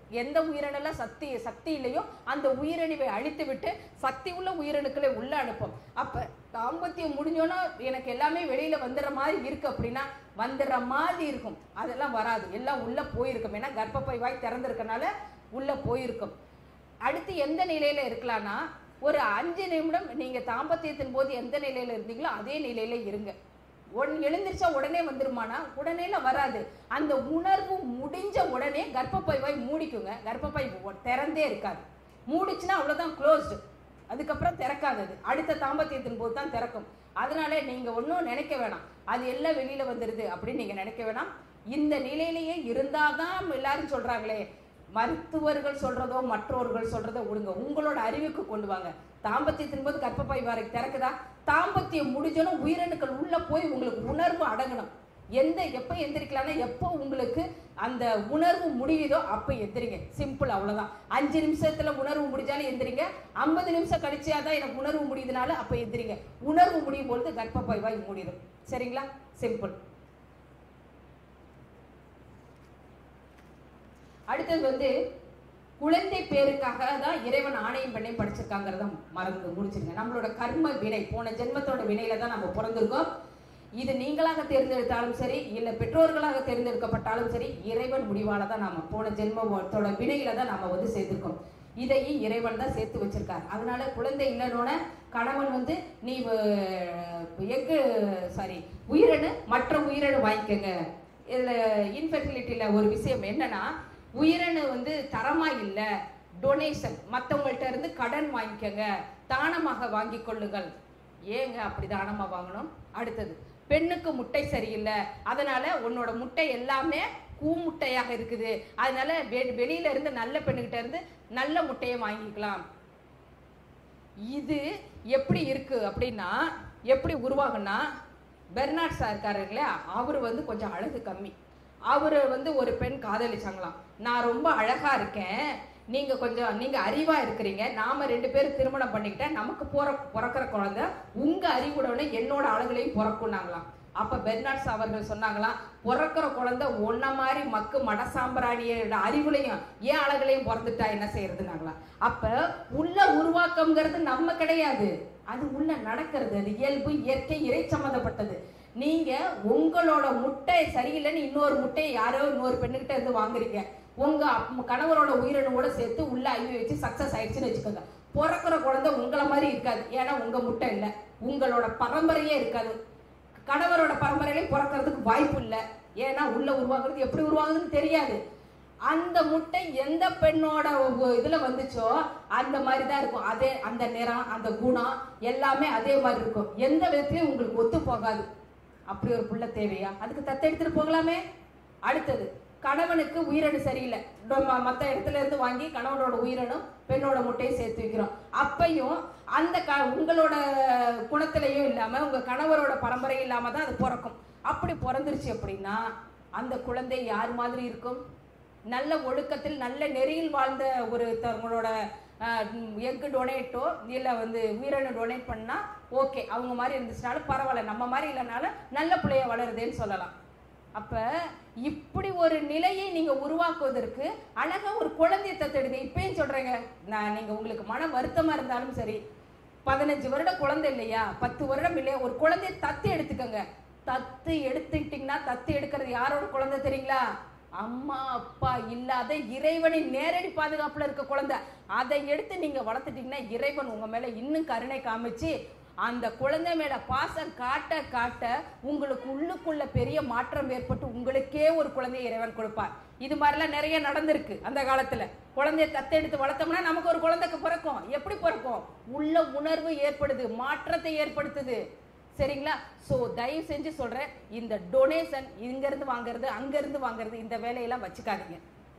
எந்த உயிரணுல சக்தி சக்தி இல்லையோ அந்த உயிரணுவை அழித்து விட்டு சக்தி உள்ள உயிரணுக்களை உள்ள அனுப்பும் அப்ப தாம்பத்தியம் முடிஞ்சோன்னா எனக்கு எல்லாமே வெளியில வந்துடுற மாதிரி இருக்கு அப்படின்னா வந்துடுற மாதிரி இருக்கும் அதெல்லாம் வராது எல்லாம் உள்ள போயிருக்கும் ஏன்னா கர்ப்பப்பை வாய் திறந்திருக்கனால உள்ள போயிருக்கும் அடுத்து எந்த நிலையில இருக்கலாம்னா ஒரு அஞ்சு நிமிடம் நீங்க தாம்பத்தியத்தின் போது எந்த நிலையில இருந்தீங்களோ அதே நிலையில இருங்க ஒன் எழுந்திரிச்சா உடனே வந்துருமானா உடனேலாம் வராது அந்த உணர்வு முடிஞ்ச உடனே கர்ப்பப்பை வாய் மூடிக்குங்க கர்ப்பப்பை ஒ- திறந்தே இருக்காது மூடிச்சுன்னா அவ்வளவுதான் க்ளோஸ்டு அதுக்கப்புறம் திறக்காது அது அடுத்த தாம்பத்தியத்தின் போது தான் திறக்கும் அதனால நீங்க ஒன்றும் நினைக்க வேணாம் அது எல்லாம் வெளியில வந்துருது அப்படின்னு நீங்க நினைக்க வேணாம் இந்த நிலையிலேயே இருந்தாதான் எல்லாரும் சொல்றாங்களே மருத்துவர்கள் சொல்றதோ மற்றவர்கள் சொல்றதோ விடுங்க உங்களோட அறிவுக்கு கொண்டு வாங்க தாம்பத்தியத்தின் போது கர்ப்பப்பை வரை திறக்குதா தாம்பத்தியம் முடிஞ்சோன்னு உயிரணுக்கள் உள்ள போய் உங்களுக்கு உணர்வு அடங்கணும் எந்த எப்போ எந்திரிக்கலாம்னா எப்போ உங்களுக்கு அந்த உணர்வு முடியுதோ அப்போ எந்திரிங்க சிம்பிள் அவ்வளவுதான் அஞ்சு நிமிஷத்துல உணர்வு முடிஞ்சாலும் எந்திரிங்க ஐம்பது நிமிஷம் கழிச்சாதான் எனக்கு உணர்வு முடியுதுனால அப்போ எந்திரிங்க உணர்வு முடியும் பொழுது கர்ப்பப்பை வாய் மூடிடும் சரிங்களா சிம்பிள் அடுத்தது வந்து குழந்தை பேருக்காக தான் இறைவன் ஆணையம் பண்ணி படிச்சிருக்காங்கிறத மறந்து முடிச்சிருங்க நம்மளோட கர்ம வினை போன ஜென்மத்தோட வினையில தான் நம்ம பிறந்திருக்கோம் இது நீங்களாக தேர்ந்தெடுத்தாலும் சரி இல்ல பெற்றோர்களாக தேர்ந்தெடுக்கப்பட்டாலும் சரி இறைவன் முடிவால தான் நாம போன ஜென்மத்தோட வினையில தான் நாம வந்து சேர்த்திருக்கோம் இதையும் இறைவன் தான் சேர்த்து வச்சிருக்கார் அதனால குழந்தை இல்லைனோட கணவன் வந்து நீ எக்கு சாரி உயிரணு மற்ற உயிரணு வாங்கிக்கோங்க இதுல இன்ஃபெர்டிலிட்டியில ஒரு விஷயம் என்னன்னா உயிரணு வந்து தரமா இல்ல டொனேஷன் மற்றவங்கள்ட்ட இருந்து கடன் வாங்கிக்கோங்க தானமாக வாங்கிக் கொள்ளுங்கள் ஏங்க அப்படி தானமா வாங்கணும் அடுத்தது பெண்ணுக்கு முட்டை சரியில்லை அதனால உன்னோட முட்டை எல்லாமே கூமுட்டையாக இருக்குது அதனால வெ- வெளியில இருந்து நல்ல பெண்ணுகிட்ட இருந்து நல்ல முட்டையை வாங்கிக்கலாம் இது எப்படி இருக்கு அப்படின்னா எப்படி உருவாகும்னா பெர்னாட் சார் இருக்காரு இல்லையா அவர் வந்து கொஞ்சம் அழகு கம்மி அவர் வந்து ஒரு பெண் காதலிச்சாங்களாம் நான் ரொம்ப அழகா இருக்கேன் நீங்க கொஞ்சம் நீங்க அறிவா இருக்கிறீங்க நாம ரெண்டு பேரும் திருமணம் பண்ணிக்கிட்டா நமக்கு போற பிறக்கிற குழந்தை உங்க அறிவுடனே என்னோட அழகுலையும் பிறக்கும்னாங்களாம் அப்ப பெர்னாட்ஸ் அவர்கள் சொன்னாங்களாம் பிறக்கிற குழந்தை ஒன்ன மாதிரி மக்கு மடசாம்பிராணியோட அறிவுலையும் ஏன் அழகுலையும் பிறந்துட்டா என்ன செய்யறதுனாங்களாம் அப்ப உள்ள உருவாக்கம்ங்கிறது நம்ம கிடையாது அது உள்ள நடக்கிறது அது இயல்பு இயற்கை இறை சம்மந்தப்பட்டது நீங்க உங்களோட முட்டை சரியில்லைன்னு இன்னொரு முட்டையை யாரோ இன்னொரு பெண்ணுகிட்ட இருந்து வாங்குறீங்க உங்க அப்~ கணவரோட உயிரினோட சேர்த்து உள்ள ஐவி வச்சு சக்சஸ் ஆயிடுச்சுன்னு வச்சுக்கோங்க பிறக்கிற குழந்தை உங்களை மாதிரி இருக்காது ஏன்னா உங்க முட்டை இல்லை உங்களோட பரம்பரையே இருக்காது கணவரோட பரம்பரையிலே பிறக்கிறதுக்கு வாய்ப்பு இல்லை ஏன்னா உள்ள உருவாக்குறது எப்படி உருவாகுதுன்னு தெரியாது அந்த முட்டை எந்த பெண்ணோட ஒ- இதுல வந்துச்சோ அந்த மாதிரி தான் இருக்கும் அதே அந்த நிறம் அந்த குணம் எல்லாமே அதே மாதிரி இருக்கும் எந்த விதத்துலயும் உங்களுக்கு ஒத்து போகாது அப்படி ஒரு புள்ள தேவையா அதுக்கு தத்தெடுத்துட்டு போகலாமே அடுத்தது கணவனுக்கு உயிரணு சரியில்லை நம்ம மற்ற இடத்துல இருந்து வாங்கி கணவனோட உயிரணும் பெண்ணோட முட்டையை சேர்த்து வைக்கிறோம் அப்பையும் அந்த க உங்களோட குணத்திலையும் இல்லாம உங்க கணவரோட பரம்பரையும் இல்லாம தான் அது பிறக்கும் அப்படி பிறந்துருச்சு அப்படின்னா அந்த குழந்தை யார் மாதிரி இருக்கும் நல்ல ஒழுக்கத்தில் நல்ல நெறியில் வாழ்ந்த ஒருத்தவங்களோட எக்கு டொனேட்டோ இல்லை வந்து உயிரணு டொனேட் பண்ணா ஓகே அவங்க மாதிரி இருந்துச்சுனாலும் பரவாயில்ல நம்ம மாதிரி இல்லைனாலும் நல்ல பிள்ளைய வளருதேன்னு சொல்லலாம் அப்ப இப்படி ஒரு நிலையை நீங்க உருவாக்குவதற்கு அழகா ஒரு குழந்தைய தத்தெடுங்க இப்பயும் சொல்றேங்க நான் நீங்க உங்களுக்கு மன வருத்தமா இருந்தாலும் சரி பதினஞ்சு வருடம் குழந்தை இல்லையா பத்து வருடம் இல்லையா ஒரு குழந்தைய தத்து எடுத்துக்கோங்க தத்து எடுத்துக்கிட்டீங்கன்னா தத்து எடுக்கிறது யாரோட குழந்தை தெரியுங்களா அம்மா அப்பா இல்லாத இறைவனின் நேரடி பாதுகாப்புல இருக்க குழந்தை அதை எடுத்து நீங்க வளர்த்துட்டீங்கன்னா இறைவன் உங்க மேல இன்னும் கருணை காமிச்சு அந்த குழந்தை மேல பாசம் காட்ட காட்ட உங்களுக்கு உள்ளுக்குள்ள பெரிய மாற்றம் ஏற்பட்டு உங்களுக்கே ஒரு குழந்தையை இறைவன் கொடுப்பார் இது மாதிரிலாம் நிறைய நடந்திருக்கு அந்த காலத்துல குழந்தைய தத்தெடுத்து வளர்த்தோம்னா நமக்கு ஒரு குழந்தைக்கு பிறக்கும் எப்படி பிறக்கும் உள்ள உணர்வு ஏற்படுது மாற்றத்தை ஏற்படுத்துது சரிங்களா ஸோ தயவு செஞ்சு சொல்றேன் இந்த டொனேஷன் இங்க இருந்து வாங்குறது அங்க இருந்து வாங்குறது இந்த வேலையெல்லாம் வச்சுக்காதீங்க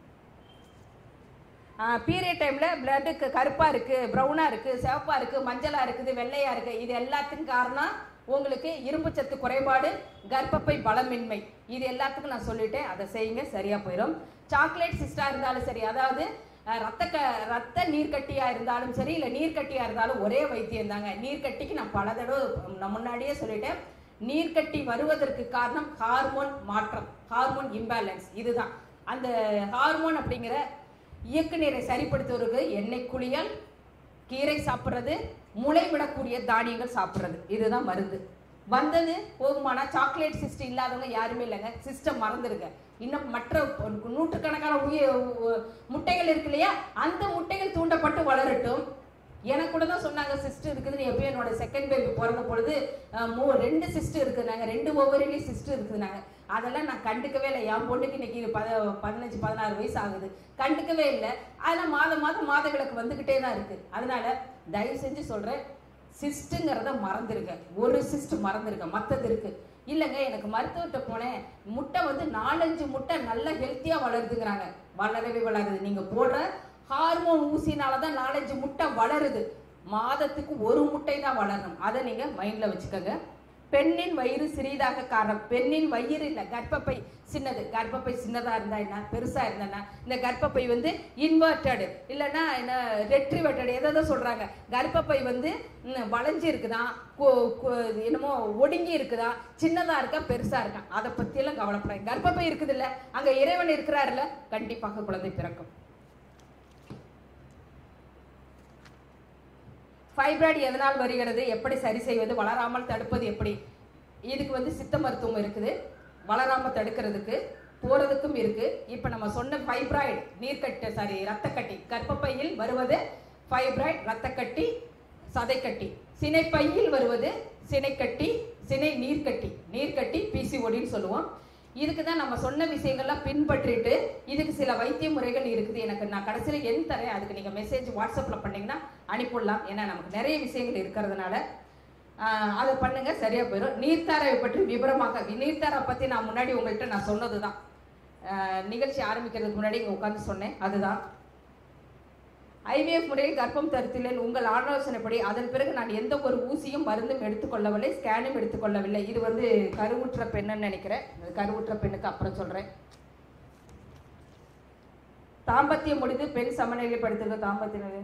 பீரியட் டைம்ல பிளட்டுக்கு கருப்பா இருக்கு ப்ரௌனா இருக்கு சிவப்பா இருக்கு மஞ்சளா இருக்குது வெள்ளையா இருக்கு இது எல்லாத்துக்கும் காரணம் உங்களுக்கு இரும்பு சத்து குறைபாடு கர்ப்பப்பை பலமின்மை இது எல்லாத்துக்கும் நான் சொல்லிட்டேன் அதை செய்யுங்க சரியா போயிடும் சாக்லேட் சிஸ்டா இருந்தாலும் சரி அதாவது அஹ், ரத்த க ரத்த நீர்க்கட்டியா இருந்தாலும் சரி இல்ல நீர்க்கட்டியா இருந்தாலும் ஒரே வைத்தியம் தாங்க நீர்க்கட்டிக்கு நான் பல தடவை நான் முன்னாடியே சொல்லிட்டேன் நீர்க்கட்டி வருவதற்கு காரணம் ஹார்மோன் மாற்றம் ஹார்மோன் இம்பேலன்ஸ் இதுதான் அந்த ஹார்மோன் அப்படிங்கிற இயக்கு நீரை சரிப்படுத்துவதற்கு எண்ணெய் குளியல் கீரை சாப்பிட்றது முளை விடக்கூடிய தானியங்கள் சாப்பிட்றது இதுதான் மருந்து வந்தது போகுமானா சாக்லேட் சிஸ்டம் இல்லாதவங்க யாருமே இல்லைங்க சிஸ்டம் மறந்துருங்க இன்னும் மற்ற நூற்றுக்கணக்கான உயிர் உ- முட்டைகள் இருக்கு இல்லையா அந்த முட்டைகள் தூண்டப்பட்டு வளரட்டும் எனக்கு கூட தான் சொன்னாங்க சிஸ்டர் இருக்குதுன்னு எப்பயும் என்னோட செகண்ட் பேபி பிறந்த பொழுது அஹ், மூ ரெண்டு சிஸ்டர் இருக்குதுனாங்க ரெண்டு ஒவ்வொருலேயும் சிஸ்டர் இருக்குதுனாங்க அதெல்லாம் நான் கண்டுக்கவே இல்லை என் பொண்ணுக்கு இன்னைக்கு பத பதினஞ்சு பதினாறு வயசு ஆகுது கண்டுக்கவே இல்லை அதெல்லாம் மாதம் மாதம் மாத விளக்கு வந்துக்கிட்டே தான் இருக்கு அதனால தயவு செஞ்சு சொல்றேன் சிஸ்ட்டுங்கிறத மறந்துருங்க ஒரு சிஸ்ட் மறந்துருங்க மற்றது இருக்கு இல்லைங்க எனக்கு மருத்துவர்கிட்ட போனேன் முட்டை வந்து நாலஞ்சு முட்டை நல்லா ஹெல்த்தியா வளருதுங்கிறாங்க வளரவே வளருது நீங்க போடுற ஹார்மோன் ஊசினால தான் நாலஞ்சு முட்டை வளருது மாதத்துக்கு ஒரு முட்டை தான் வளரணும் அதை நீங்க மைண்ட்ல வச்சுக்கோங்க பெண்ணின் வயிறு சிறிதாக காரணம் பெண்ணின் வயிறு இல்லை கர்ப்பப்பை சின்னது கர்ப்பப்பை சின்னதா இருந்தா என்ன பெருசா இருந்தா இந்த கர்ப்பப்பை வந்து இன்வெர்டட் இல்லைன்னா என்ன ரெட்ரிவெட்டட் எதை சொல்றாங்க கர்ப்பப்பை வந்து ம், வளைஞ்சு இருக்குதா கு- கு- என்னமோ ஒடுங்கி இருக்குதா சின்னதா இருக்கா பெருசா இருக்கா அதை பத்தி எல்லாம் கவலைப்படாது கர்ப்பப்பை இருக்குது இல்ல அங்க இறைவன் இருக்கிறாருல்ல கண்டிப்பாக குழந்தை பிறக்கும் ஃபைப்ராய்டு எதனால் வருகிறது எப்படி சரி செய்வது வளராமல் தடுப்பது எப்படி இதுக்கு வந்து சித்த மருத்துவம் இருக்குது வளராம தடுக்கிறதுக்கு போறதுக்கும் இருக்கு இப்ப நம்ம சொன்ன ஃபைப்ராய்டு நீர்க்கட்டு சாரி ரத்தக்கட்டி கர்ப்பப்பையில் வருவது ஃபைப்ராய்டு ரத்தக்கட்டி சதைக்கட்டி சினைப்பையில் வருவது சினைக்கட்டி சினை நீர்க்கட்டி நீர்க்கட்டி பிசிஓடின்னு சொல்லுவோம் இதுக்கு தான் நம்ம சொன்ன விஷயங்கள்லாம் பின்பற்றிட்டு இதுக்கு சில வைத்திய முறைகள் இருக்குது எனக்கு நான் கடைசியில் எண் தரேன் அதுக்கு நீங்கள் மெசேஜ் வாட்ஸ்அப்பில் பண்ணீங்கன்னா அனுப்பிடலாம் ஏன்னா நமக்கு நிறைய விஷயங்கள் இருக்கிறதுனால ஆஹ், அதை பண்ணுங்க சரியா போயிடும் நீர்த்தாரை பற்றி விவரமாக நீர்த்தாரை பற்றி நான் முன்னாடி உங்கள்கிட்ட நான் சொன்னது தான் நிகழ்ச்சி ஆரம்பிக்கிறதுக்கு முன்னாடி இங்கே உட்காந்து சொன்னேன் அதுதான் ஐவிஎஃப் முறையில் கர்ப்பம் தருத்திலேன் உங்கள் ஆலோசனைப்படி அதன் பிறகு நான் எந்த ஒரு ஊசியும் மருந்தும் எடுத்துக்கொள்ளவில்லை ஸ்கேனும் எடுத்துக்கொள்ளவில்லை இது வந்து கருவுற்ற பெண்ணுன்னு நினைக்கிறேன் இது கருவுற்ற பெண்ணுக்கு அப்புறம் சொல்றேன் தாம்பத்தியம் முடிந்து பெண் சமநிலைப்படுத்துக தாம்பத்தியம்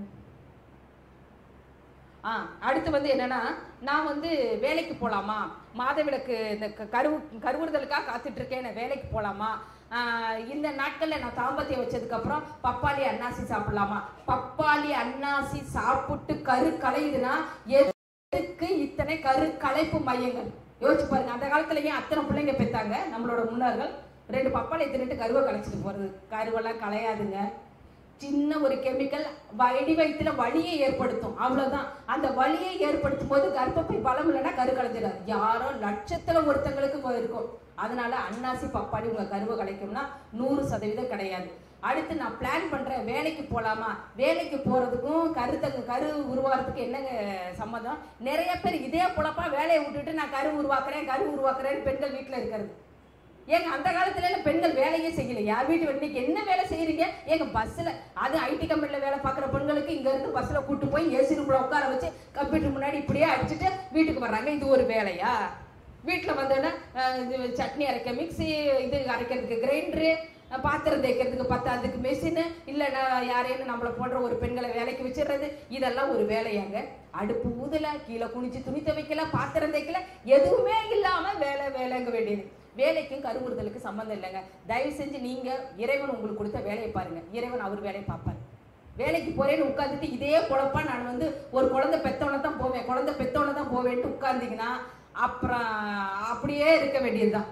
ஆ அடுத்து வந்து என்னன்னா நான் வந்து வேலைக்கு போகலாமா மாதவிலக்கு இந்த க- கரு கருவுறுதலுக்காக காத்துட்டு இருக்கேன் நான் வேலைக்கு போகலாமா இந்த நாட்களில் நான் தாம்பத்தியம் வச்சதுக்கப்புறம் பப்பாளி அன்னாசி சாப்பிடலாமா பப்பாளி அன்னாசி சாப்பிட்டு கரு கலையுதுன்னா எதுக்கு இத்தனை கரு கலைப்பு மையங்கள் யோசிச்சு பாருங்க அந்த காலத்துல ஏன் அத்தனை பிள்ளைங்க பெத்தாங்க நம்மளோட முன்னோர்கள் ரெண்டு பப்பாளி தின்னுட்டு கருவை கலைச்சிட்டு போறது கருவெல்லாம் கலையாதுங்க சின்ன ஒரு கெமிக்கல் வடி வயிற்றுல வலியை ஏற்படுத்தும் அவ்வளவுதான் அந்த வலியை ஏற்படுத்தும் போது கர்ப்பப்பை பலம் இல்லைன்னா கரு கலைஞ்சிடாது யாரோ லட்சத்துல ஒருத்தங்களுக்கு போயிருக்கும் அதனால அன்னாசி பப்பாளி உங்க கருவை கலைக்கும்னா நூறு சதவீதம் கிடையாது அடுத்து நான் பிளான் பண்றேன் வேலைக்கு போலாமா வேலைக்கு போறதுக்கும் கருத்தங்க கரு உருவாகிறதுக்கு என்னங்க சம்மதம் நிறைய பேர் இதே பொழப்பா வேலையை விட்டுட்டு நான் கரு உருவாக்குறேன் கரு உருவாக்குறேன்னு பெண்கள் வீட்டுல இருக்கிறது ஏங்க அந்த காலத்துல எல்லாம் பெண்கள் வேலையே செய்யலையா வீட்டு இன்னைக்கு என்ன வேலை செய்யறீங்க ஏங்க பஸ்ல அது ஐடி கம்பெனில வேலை பார்க்குற பெண்களுக்கு இங்க இருந்து பஸ்ல கூட்டு போய் ஏசி ரூம்ல உட்கார வச்சு கம்ப்யூட்டர் முன்னாடி இப்படியே அடிச்சுட்டு வீட்டுக்கு வர்றாங்க இது ஒரு வேலையா வீட்டுல வந்தோடனே அஹ், இது சட்னி அரைக்க மிக்ஸி இது அரைக்கிறதுக்கு கிரைண்டரு பாத்திரம் தேய்க்கிறதுக்கு பத்தாதுக்கு மெஷினு இல்லைன்னா யாரையும் நம்மளை போன்ற ஒரு பெண்களை வேலைக்கு வச்சிடுறது இதெல்லாம் ஒரு வேலையாங்க அடுப்பு ஊதல கீழே குனிச்சு துணி துவைக்கல பாத்திரம் தேய்க்கல எதுவுமே இல்லாம வேலை வேலைங்க வேண்டியது வேலைக்கும் கருவுறுதலுக்கு சம்மந்தம் இல்லைங்க தயவு செஞ்சு நீங்க இறைவன் உங்களுக்கு கொடுத்த வேலையை பாருங்க இறைவன் அவர் வேலையை பார்ப்பார் வேலைக்கு போறேன்னு உட்காந்துட்டு இதே குழப்பா நான் வந்து ஒரு குழந்தை பெத்தவனை தான் போவேன் குழந்தை பெத்தவனை தான் போவேன்ட்டு உட்கார்ந்தீங்கன்னா அப்புறம் அப்படியே இருக்க வேண்டியதுதான்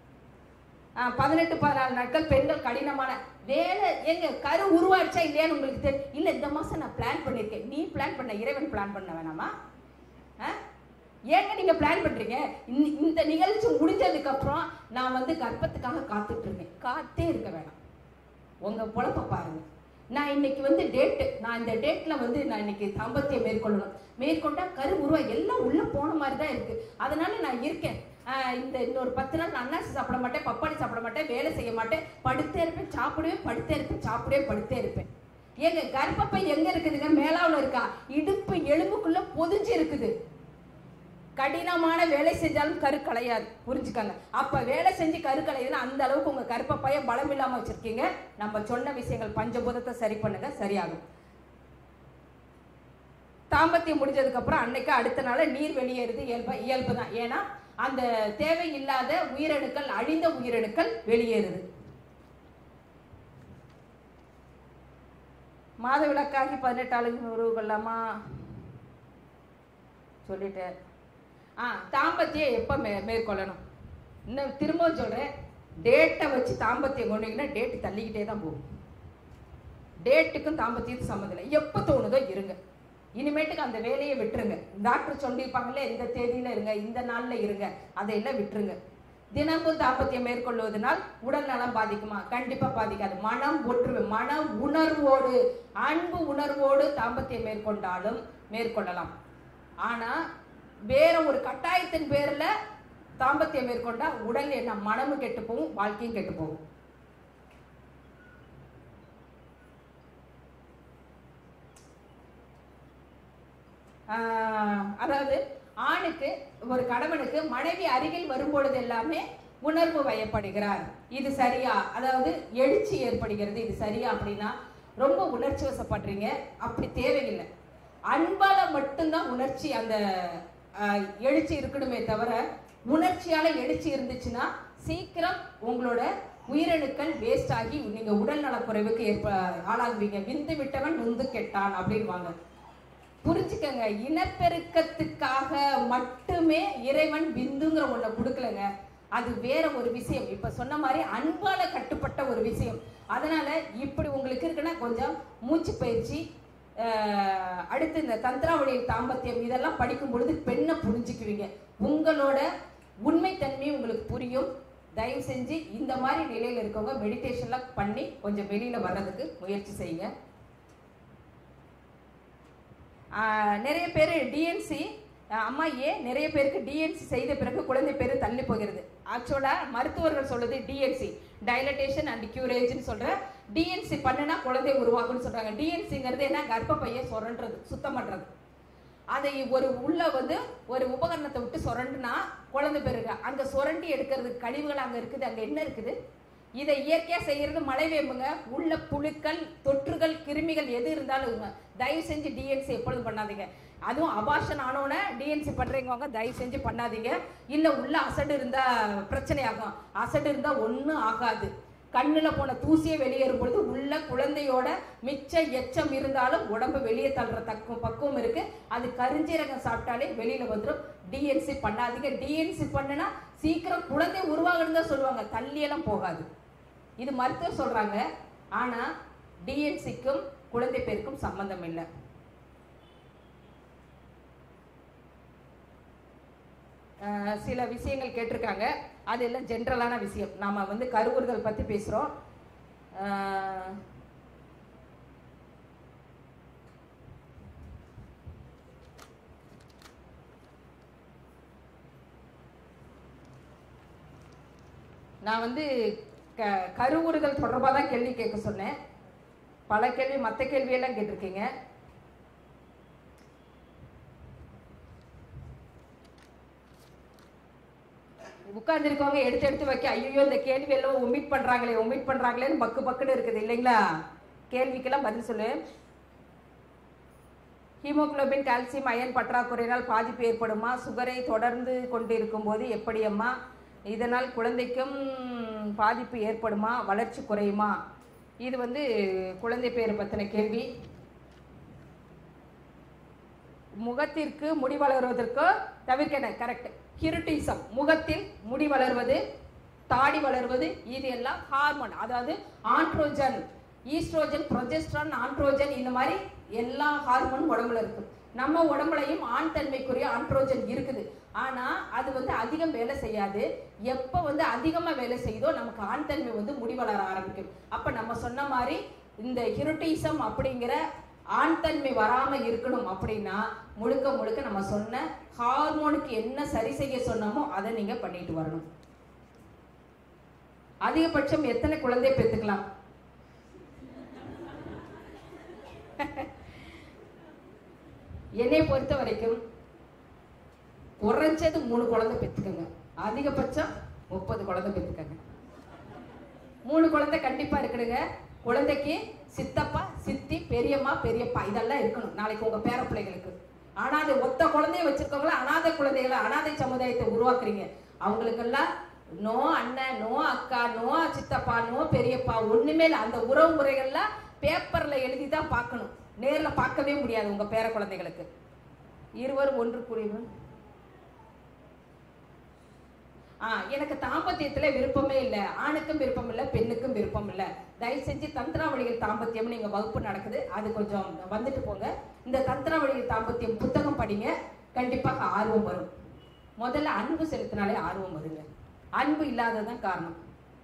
ஆஹ் பதினெட்டு பதினாலு நாட்கள் பெண்கள் கடினமான வேலை எங்க கரு உருவாச்சா இல்லையான்னு உங்களுக்கு தெரியும் இல்ல இந்த மாசம் நான் பிளான் பண்ணிருக்கேன் நீ பிளான் பண்ண இறைவன் பிளான் பண்ண வேணாமா ஆ? ஏங்க நீங்க பிளான் பண்றீங்க இந்த- இந்த நிகழ்ச்சி முடிஞ்சதுக்கு அப்புறம் நான் வந்து கர்ப்பத்துக்காக காத்துட்டு இருக்கேன் காத்தே இருக்க வேணாம் உங்க பொழப்ப பாருங்க நான் இன்னைக்கு வந்து டேட்டு நான் இந்த டேட்ல வந்து நான் இன்னைக்கு தாம்பத்தியம் மேற்கொள்ளணும் மேற்கொண்டா கரு உருவா எல்லாம் உள்ள போன மாதிரி தான் இருக்கு அதனால நான் இருக்கேன் ஆஹ் இந்த இன்னொரு பத்து நாள் நான் அன்னாசி சாப்பிட மாட்டேன் பப்பாளி சாப்பிட மாட்டேன் வேலை செய்ய மாட்டேன் படுத்தே இருப்பேன் சாப்பிடுவேன் படுத்தே இருப்பேன் சாப்பிடவே படுத்தே இருப்பேன் ஏங்க கர்ப்பப்பை எங்க இருக்குதுங்க மேலாவுல இருக்கா இடுப்பு எலும்புக்குள்ள பொதிஞ்சு இருக்குது கடினமான வேலை செஞ்சாலும் கரு கலையாது புரிஞ்சுக்கங்க அப்ப வேலை செஞ்சு கரு கலையுதுன்னா அந்த அளவுக்கு உங்க கருப்பப்பைய பலம் இல்லாம வச்சிருக்கீங்க நம்ம சொன்ன விஷயங்கள் பஞ்சபூதத்தை சரி பண்ணுங்க சரியாகும் தாம்பத்தியம் முடிஞ்சதுக்கு அப்புறம் அன்னைக்கு அடுத்த நாள் நீர் வெளியேறுது இயல்பு இயல்பு தான் ஏன்னா அந்த தேவையில்லாத உயிரணுக்கள் அழிந்த உயிரணுக்கள் வெளியேறுது மாதவிலக்காகி பதினெட்டாளுக்கு உறவு கொள்ளாமா சொல்லிட்டேன் ஆ தாம்பத்தியம் எப்போ மே மேற்கொள்ளணும் இன்னும் திரும்பவும் சொல்கிறேன் டேட்டை வச்சு தாம்பத்தியம் கொண்டீங்கன்னா டேட்டு தள்ளிக்கிட்டே தான் போகும் டேட்டுக்கும் தாம்பத்தியத்துக்கும் சம்மந்தம் இல்லை எப்போ தோணுதோ இருங்க இனிமேட்டுக்கு அந்த வேலையை விட்டுருங்க டாக்டர் சொல்லியிருப்பாங்களே இந்த தேதியில இருங்க இந்த நாள்ல இருங்க அதையெல்லாம் விட்டுருங்க தினமும் தாம்பத்தியம் மேற்கொள்வதனால் உடல் நலம் பாதிக்குமா கண்டிப்பா பாதிக்காது மனம் ஒற்றுமை மன உணர்வோடு அன்பு உணர்வோடு தாம்பத்தியம் மேற்கொண்டாலும் மேற்கொள்ளலாம் ஆனா வேற ஒரு கட்டாயத்தின் பேர்ல தாம்பத்தியம் மேற்கொண்டா உடல் என்ன மனமும் கெட்டு போகும் வாழ்க்கையும் கெட்டு போகும் ஆஹ் அதாவது ஆணுக்கு ஒரு கணவனுக்கு மனைவி அருகில் வரும்பொழுது எல்லாமே உணர்வு வயப்படுகிறார் இது சரியா அதாவது எழுச்சி ஏற்படுகிறது இது சரியா அப்படின்னா ரொம்ப உணர்ச்சி வசப்படுறீங்க அப்படி தேவையில்லை அன்பால மட்டும்தான் உணர்ச்சி அந்த ஆஹ், எழுச்சி இருக்கணுமே தவிர உணர்ச்சியால எழுச்சி இருந்துச்சுன்னா சீக்கிரம் உங்களோட உயிரணுக்கள் வேஸ்ட் ஆகி நீங்க உடல் நலக்குறைவுக்கு ஏற்ப ஆளாகுவீங்க விந்து விட்டவன் நுந்து கெட்டான் அப்படின்வாங்க புரிஞ்சுக்கங்க இனப்பெருக்கத்துக்காக மட்டுமே இறைவன் விந்துங்கிற ஒண்ண கொடுக்கலங்க அது வேற ஒரு விஷயம் இப்ப சொன்ன மாதிரி அன்பால கட்டுப்பட்ட ஒரு விஷயம் அதனால இப்படி உங்களுக்கு இருக்குன்னா கொஞ்சம் மூச்சு பயிற்சி ஆஹ், அடுத்து இந்த தந்திராவளி தாம்பத்தியம் இதெல்லாம் படிக்கும் பொழுது பெண்ணை புரிஞ்சுக்குவீங்க உங்களோட உண்மைத்தன்மை உங்களுக்கு புரியும் தயவு செஞ்சு இந்த மாதிரி நிலையில இருக்கவங்க மெடிடேஷன்லாம் பண்ணி கொஞ்சம் வெளியில வர்றதுக்கு முயற்சி செய்யுங்க ஆஹ் நிறைய பேர் டிஎன்சி அம்மா ஏன் நிறைய பேருக்கு டிஎன்சி செய்த பிறகு குழந்தை பேர் தள்ளி போகிறது ஆக்சுவலாக மருத்துவர்கள் சொல்றது டிஎன்சி டைலட்டேஷன் அண்ட் கியூரேஜ்னு சொல்ற டிஎன்சி பண்ணுனா குழந்தை உருவாகும்னு சொல்றாங்க டிஎன்சிங்கிறது என்ன கர்ப்பப்பையை சுரண்டுறது சுத்தம் பண்றது அதை ஒரு உள்ள வந்து ஒரு உபகரணத்தை விட்டு சுரண்டுனா குழந்தை பெருக அங்க சுரண்டி எடுக்கிறதுக்கு கழிவுகள் அங்க இருக்குது அங்க என்ன இருக்குது இதை இயற்கையா செய்யறது மழை வேம்புங்க உள்ள புழுக்கள் தொற்றுகள் கிருமிகள் எது இருந்தாலும் தயவு செஞ்சு டிஎன்சி எப்பொழுதும் பண்ணாதீங்க அதுவும் அபாஷன் ஆனோன்னு டிஎன்சி பண்றவங்க தயவு செஞ்சு பண்ணாதீங்க இல்ல உள்ள அசடு இருந்தா பிரச்சனை ஆகும் அசடு இருந்தா ஒண்ணும் ஆகாது கண்ணுல போன தூசியே வெளியேறும் பொழுது உள்ள குழந்தையோட மிச்ச எச்சம் இருந்தாலும் உடம்பு வெளியே தள்ளுற தக்கும் பக்குவம் இருக்கு அது கருஞ்சீரகம் சாப்பிட்டாலே வெளியில வந்துடும் டிஎன்சி பண்ணாதீங்க டிஎன்சி பண்ணுனா சீக்கிரம் குழந்தை உருவாகணும் தான் சொல்லுவாங்க தள்ளியெல்லாம் போகாது இது மருத்துவர் சொல்றாங்க ஆனா டிஎன்சிக்கும் குழந்தை பேருக்கும் சம்பந்தம் இல்லை அஹ் சில விஷயங்கள் கேட்டிருக்காங்க அது எல்லாம் ஜென்ரலான விஷயம் நாம வந்து கருவுறுதல் பத்தி பேசுறோம் அஹ் நான் வந்து க கருவுறுதல் தொடர்பாக தான் கேள்வி கேட்க சொன்னேன் பல கேள்வி மற்ற கேள்வியெல்லாம் கேட்டிருக்கீங்க உட்கார்ந்துருக்கவங்க எடுத்து எடுத்து வைக்க ஐயோ இந்த கேள்வி எல்லாம் ஒமிட் பண்றாங்களே ஒமிட் பண்றாங்களேன்னு பக்கு பக்குன்னு இருக்குது இல்லைங்களா கேள்விக்கெல்லாம் பதில் சொல்லு ஹீமோகுளோபின் கால்சியம் அயன் பற்றாக்குறையினால் பாதிப்பு ஏற்படுமா சுகரை தொடர்ந்து கொண்டிருக்கும் போது எப்படி அம்மா இதனால் குழந்தைக்கும் பாதிப்பு ஏற்படுமா வளர்ச்சி குறையுமா இது வந்து குழந்தை பேர் பற்றின கேள்வி முகத்திற்கு முடி வளர்வதற்கு தவிர்க்கணும் கரெக்ட் ஹிருட்டிசம் முகத்தில் முடி வளர்வது தாடி வளர்வது இது எல்லாம் ஹார்மோன் அதாவது ஆண்ட்ரோஜன் ஈஸ்ட்ரோஜன் ப்ரொஜெஸ்ட்ரான் ஆண்ட்ரோஜன் இந்த மாதிரி எல்லா ஹார்மோன் உடம்புல இருக்கு நம்ம உடம்புலையும் ஆண் தன்மைக்குரிய ஆண்ட்ரோஜன் இருக்குது ஆனா அது வந்து அதிகம் வேலை செய்யாது எப்ப வந்து அதிகமா வேலை செய்யுதோ நமக்கு ஆண் தன்மை வந்து முடி வளர ஆரம்பிக்கும் அப்ப நம்ம சொன்ன மாதிரி இந்த ஹிருட்டிசம் அப்படிங்கிற ஆண் தன்மை வராம இருக்கணும் அப்படின்னா முழுக்க முழுக்க நம்ம சொன்ன ஹார்மோனுக்கு என்ன சரி செய்ய சொன்னோமோ அதை நீங்க பண்ணிட்டு வரணும் அதிகபட்சம் எத்தனை குழந்தை பெற்றுக்கலாம் என்னை பொறுத்த வரைக்கும் குறைஞ்சது மூணு குழந்தை பெற்றுக்கங்க அதிகபட்சம் முப்பது குழந்தை பெற்றுக்கங்க மூணு குழந்தை கண்டிப்பா இருக்கணுங்க குழந்தைக்கு சித்தப்பா சித்தி பெரியம்மா பெரியப்பா இதெல்லாம் இருக்கணும் நாளைக்கு உங்க பேர பிள்ளைகளுக்கு அனாதை ஒத்த குழந்தைய வச்சிருக்கவங்கள அனாதை குழந்தைகளை அனாதை சமுதாயத்தை உருவாக்குறீங்க அவங்களுக்கெல்லாம் நோ அண்ணன் நோ அக்கா நோ சித்தப்பா நோ பெரியப்பா ஒண்ணுமே இல்லை அந்த உறவு முறைகள்லாம் பேப்பர்ல எழுதி தான் பார்க்கணும் நேர்ல பார்க்கவே முடியாது உங்க பேர குழந்தைகளுக்கு இருவர் ஒன்று கூடியவர் ஆ எனக்கு தாம்பத்தியத்துல விருப்பமே இல்லை ஆணுக்கும் விருப்பம் இல்லை பெண்ணுக்கும் விருப்பம் இல்லை தயவு செஞ்சு தந்திராவளிகள் தாம்பத்தியம்னு இங்க வகுப்பு நடக்குது அது கொஞ்சம் வந்துட்டு போங்க இந்த தந்திராவளிகள் தாம்பத்தியம் புத்தகம் படிங்க கண்டிப்பாக ஆர்வம் வரும் முதல்ல அன்பு செலுத்தினாலே ஆர்வம் வருங்க அன்பு இல்லாததான் காரணம்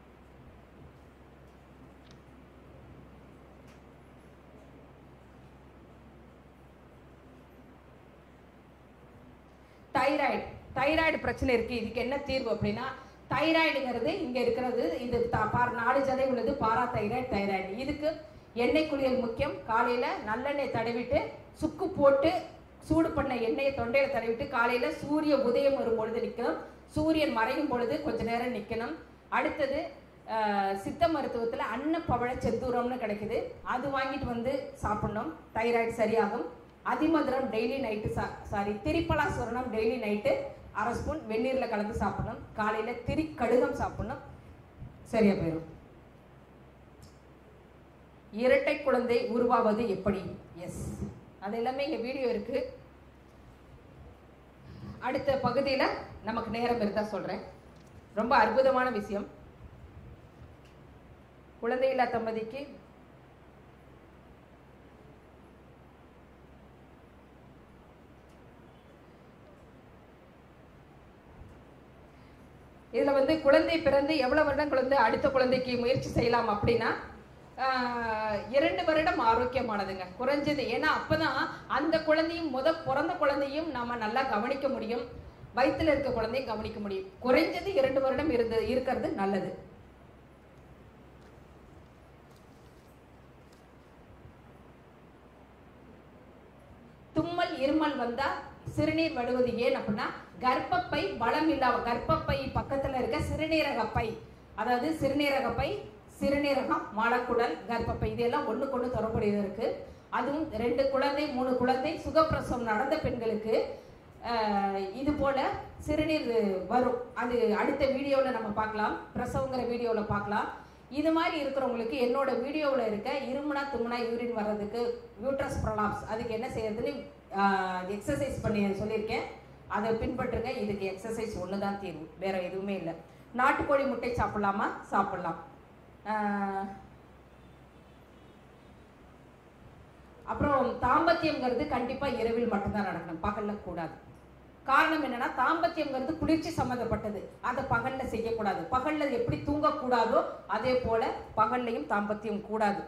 தைராய்டு தைராய்டு பிரச்சனை இருக்கு இதுக்கு என்ன தீர்வு அப்படின்னா தைராய்டுங்கிறது இங்க இருக்கிறது இது த- பார் நாலு ஜதை உள்ளது பாரா தைராய்டு தைராய்டு இதுக்கு எண்ணெய் குளியல் முக்கியம் காலையில நல்லெண்ணெய் தடவிட்டு சுக்கு போட்டு சூடு பண்ண எண்ணெயை தொண்டையில தடவிட்டு காலையில சூரிய உதயம் வரும் பொழுது நிக்கணும் சூரியன் மறையும் பொழுது கொஞ்ச நேரம் நிக்கணும் அடுத்தது அஹ், சித்த மருத்துவத்துல அன்னப்பவழ செந்தூரம்னு கிடைக்குது அது வாங்கிட்டு வந்து சாப்பிடணும் தைராய்டு சரியாகும் அதிமதுரம் டெய்லி நைட்டு சாரி திரிப்பலா சுரணம் டெய்லி நைட்டு அரை ஸ்பூன் வெந்நீர்ல கலந்து சாப்பிடணும் காலையில திரி கடுகம் சாப்பிடணும் சரியா போயிடும் இரட்டை குழந்தை உருவாவது எப்படி எஸ் அது எல்லாமே இங்க வீடியோ இருக்கு அடுத்த பகுதியில நமக்கு நேரம் இருந்தா சொல்றேன் ரொம்ப அற்புதமான விஷயம் குழந்தையில்லா தம்பதிக்கு இதுல வந்து குழந்தை பிறந்து எவ்வளவு வருடம் குழந்தை அடுத்த குழந்தைக்கு முயற்சி செய்யலாம் அப்படின்னா ஆஹ், இரண்டு வருடம் ஆரோக்கியமானதுங்க குறைஞ்சது ஏன்னா அப்பதான் அந்த குழந்தையும் முத பிறந்த குழந்தையும் நாம நல்லா கவனிக்க முடியும் வயித்துல இருக்க குழந்தையும் கவனிக்க முடியும் குறைஞ்சது இரண்டு வருடம் இருந்து இருக்கிறது நல்லது தும்மல் இருமல் வந்தா சிறுநீர் வடுவது ஏன் அப்படின்னா கர்ப்பப்பை பலம் இல்லாம கர்ப்பப்பை பக்கத்துல இருக்க சிறுநீரக பை அதாவது சிறுநீரக பை சிறுநீரகம் மலக்குடல் கர்ப்பப்பை இதெல்லாம் ஒண்ணுக்கு ஒண்ணு தொடர்புடையது இருக்கு அதுவும் ரெண்டு குழந்தை மூணு குழந்தை சுகப்பிரசவம் நடந்த பெண்களுக்கு ஆஹ், இது போல சிறுநீர் வரும் அது அடுத்த வீடியோவில் நம்ம பார்க்கலாம் பிரசவங்கிற வீடியோவில் பார்க்கலாம் இது மாதிரி இருக்கிறவங்களுக்கு என்னோட வீடியோவில் இருக்க இருமுனா தும்முனா யூரின் வர்றதுக்கு யூட்ரஸ் ப்ரொலாப்ஸ் அதுக்கு என்ன செய்யறதுன்னு எக்ஸசைஸ் பண்ணி சொல்லியிருக்கேன் அதை பின்பற்றுங்க இதுக்கு எக்ஸசைஸ் ஒன்று தான் தீர்வு வேற எதுவுமே இல்லை நாட்டுக்கோழி முட்டை சாப்பிடலாமா சாப்பிடலாம் ஆஹ், அப்புறம் தாம்பத்தியம்ங்கிறது கண்டிப்பா இரவில் மட்டும்தான் நடக்கணும் பகல்ல கூடாது காரணம் என்னன்னா தாம்பத்தியம்ங்கிறது குளிர்ச்சி சம்மந்தப்பட்டது அதை பகல்ல செய்யக்கூடாது பகல்ல எப்படி தூங்கக்கூடாதோ அதே போல பகல்லையும் தாம்பத்தியம் கூடாது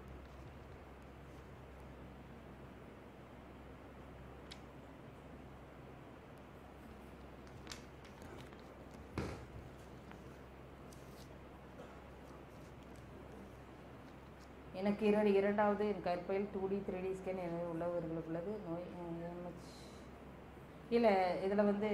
எனக்கு இரண்டு இரண்டாவது என் கற்பையில் two D three D scan எனவே உள்ளவர்களுக்கு உள்ளது நோய் AMH. இல்ல இதுல வந்து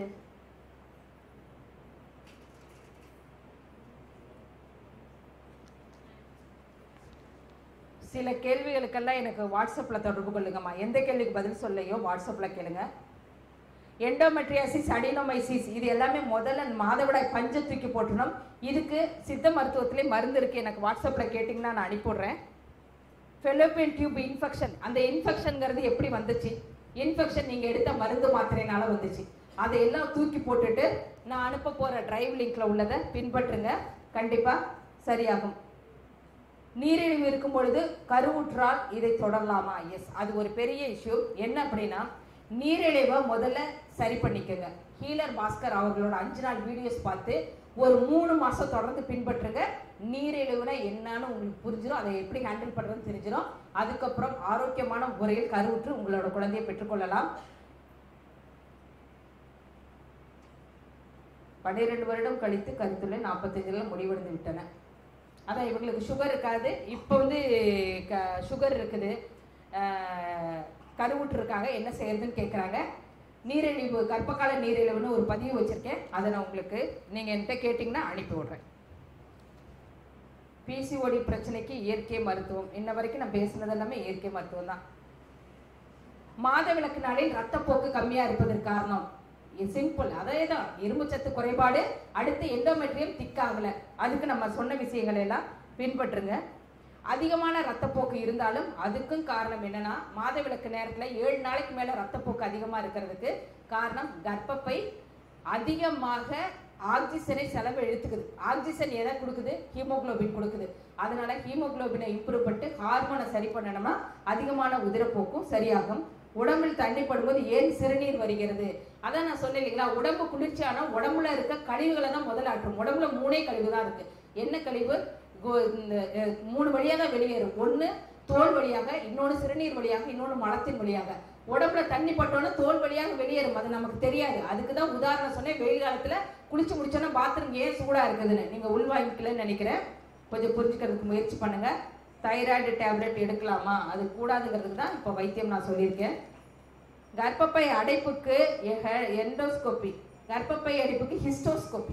சில கேள்விகளுக்கெல்லாம் எனக்கு வாட்ஸ்அப்பில் தொடர்பு கொள்ளுங்கம்மா எந்த கேள்விக்கு பதில் சொல்லையோ வாட்ஸ்அப்பில் கேளுங்க எண்டோமெட்ரியாசிஸ் அடினோமைசிஸ் இது எல்லாமே முதல்ல மாதவிடாய் பஞ்சை தூக்கி போட்டுணும் இதுக்கு சித்த மருத்துவத்திலே மருந்து இருக்கு எனக்கு வாட்ஸ்அப்பில் கேட்டிங்கன்னா நான் அனுப்பிவிடுறேன் ஃபெலோபியன் டியூப் இன்ஃபெக்ஷன் அந்த இன்ஃபெக்ஷன்ங்கிறது எப்படி வந்துச்சு இன்ஃபெக்ஷன் நீங்க எடுத்த மருந்து மாத்திரைனால வந்துச்சு அதையெல்லாம் தூக்கி போட்டுட்டு நான் அனுப்ப போற டிரைவ் லிங்க்ல உள்ளதை பின்பற்றுங்க கண்டிப்பா சரியாகும் நீரிழிவு இருக்கும் பொழுது கருவுற்றால் இதை தொடரலாமா எஸ் அது ஒரு பெரிய இஷ்யூ என்ன அப்படின்னா நீரிழிவை முதல்ல சரி பண்ணிக்கோங்க ஹீலர் பாஸ்கர் அவர்களோட அஞ்சு நாள் வீடியோஸ் பார்த்து ஒரு மூணு மாசம் தொடர்ந்து பின்பற்றுங்க நீரிழிவுனா என்னன்னு உங்களுக்கு புரிஞ்சிடும் அதை எப்படி ஹேண்டில் பண்றதுன்னு தெரிஞ்சிடும் அதுக்கப்புறம் ஆரோக்கியமான முறையில் கருவுற்று உங்களோட குழந்தையை பெற்றுக்கொள்ளலாம் பன்னிரெண்டு வருடம் கழித்து கருத்துள்ள நாற்பத்தஞ்சுல முடிவடைந்து விட்டன அதான் இவங்களுக்கு சுகர் இருக்காது இப்போ வந்து க சுகர் இருக்குது ஆஹ், கருவுற்று இருக்காங்க என்ன செய்யறதுன்னு கேட்குறாங்க நீரிழிவு கர்ப்பகால நீரிழிவுன்னு ஒரு பதிவு வச்சிருக்கேன் அதை நான் உங்களுக்கு நீங்கள் என்கிட்ட கேட்டிங்கன்னா அனுப்பி விடுறேன் பிசிஓடி பிரச்சனைக்கு இயற்கை மருத்துவம் இன்ன வரைக்கும் நான் பேசுனது எல்லாமே இயற்கை மருத்துவம் தான் மாதவிலக்கு நாளில் ரத்தப்போக்கு கம்மியா இருப்பதற்கு காரணம் சிம்பிள் அதே தான் இரும்புச்சத்து குறைபாடு அடுத்து எண்டோமெட்ரியம் திக்காகல அதுக்கு நம்ம சொன்ன விஷயங்கள் எல்லாம் பின்பற்றுங்க அதிகமான ரத்தப்போக்கு இருந்தாலும் அதுக்கும் காரணம் என்னன்னா மாதவிலக்கு நேரத்துல ஏழு நாளைக்கு மேல ரத்தப்போக்கு அதிகமா இருக்கிறதுக்கு காரணம் கர்ப்பப்பை அதிகமாக ஆக்சிஜனை செலவு இழுத்துக்குது ஆக்சிஜன் எதை கொடுக்குது ஹீமோகுளோபின் கொடுக்குது அதனால ஹீமோகுளோபினை இம்ப்ரூவ் பண்ணிட்டு ஹார்மோனை சரி பண்ணணும்னா அதிகமான உதிரப்போக்கும் சரியாகும் உடம்பில் தண்ணி படும்போது ஏன் சிறுநீர் வருகிறது அதான் நான் சொன்னேன் இல்லைங்களா உடம்பு குளிர்ச்சியானா உடம்புல இருக்க கழிவுகளை தான் முதல்ல ஆற்றும் உடம்புல மூணே கழிவு தான் இருக்கு என்ன கழிவு கோ- இந்த அஹ், மூணு வழியா தான் வெளியேறும் ஒண்ணு தோல் வழியாக இன்னொன்னு சிறுநீர் வழியாக இன்னொன்னு மலத்தின் வழியாக உடம்புல தண்ணி பட்டோன்னா தோல் வழியாக வெளியேறும் அது நமக்கு தெரியாது அதுக்கு தான் உதாரணம் சொன்னேன் வெயில் காலத்துல குளிச்சு முடிச்சோன்னா பாத்ரூம் ஏன் சூடா இருக்குதுன்னு நீங்க உள்வாங்கிக்கலன்னு நினைக்கிறேன் கொஞ்சம் புரிஞ்சுக்கிறதுக்கு முயற்சி பண்ணுங்க தைராய்டு டேப்லெட் எடுக்கலாமா அது கூடாதுங்கிறதுக்கு தான் இப்போ வைத்தியம் நான் சொல்லியிருக்கேன் கர்ப்பப்பை அடைப்புக்கு எண்டோஸ்கோபி கர்ப்பப்பை அடைப்புக்கு ஹிஸ்டோஸ்கோபி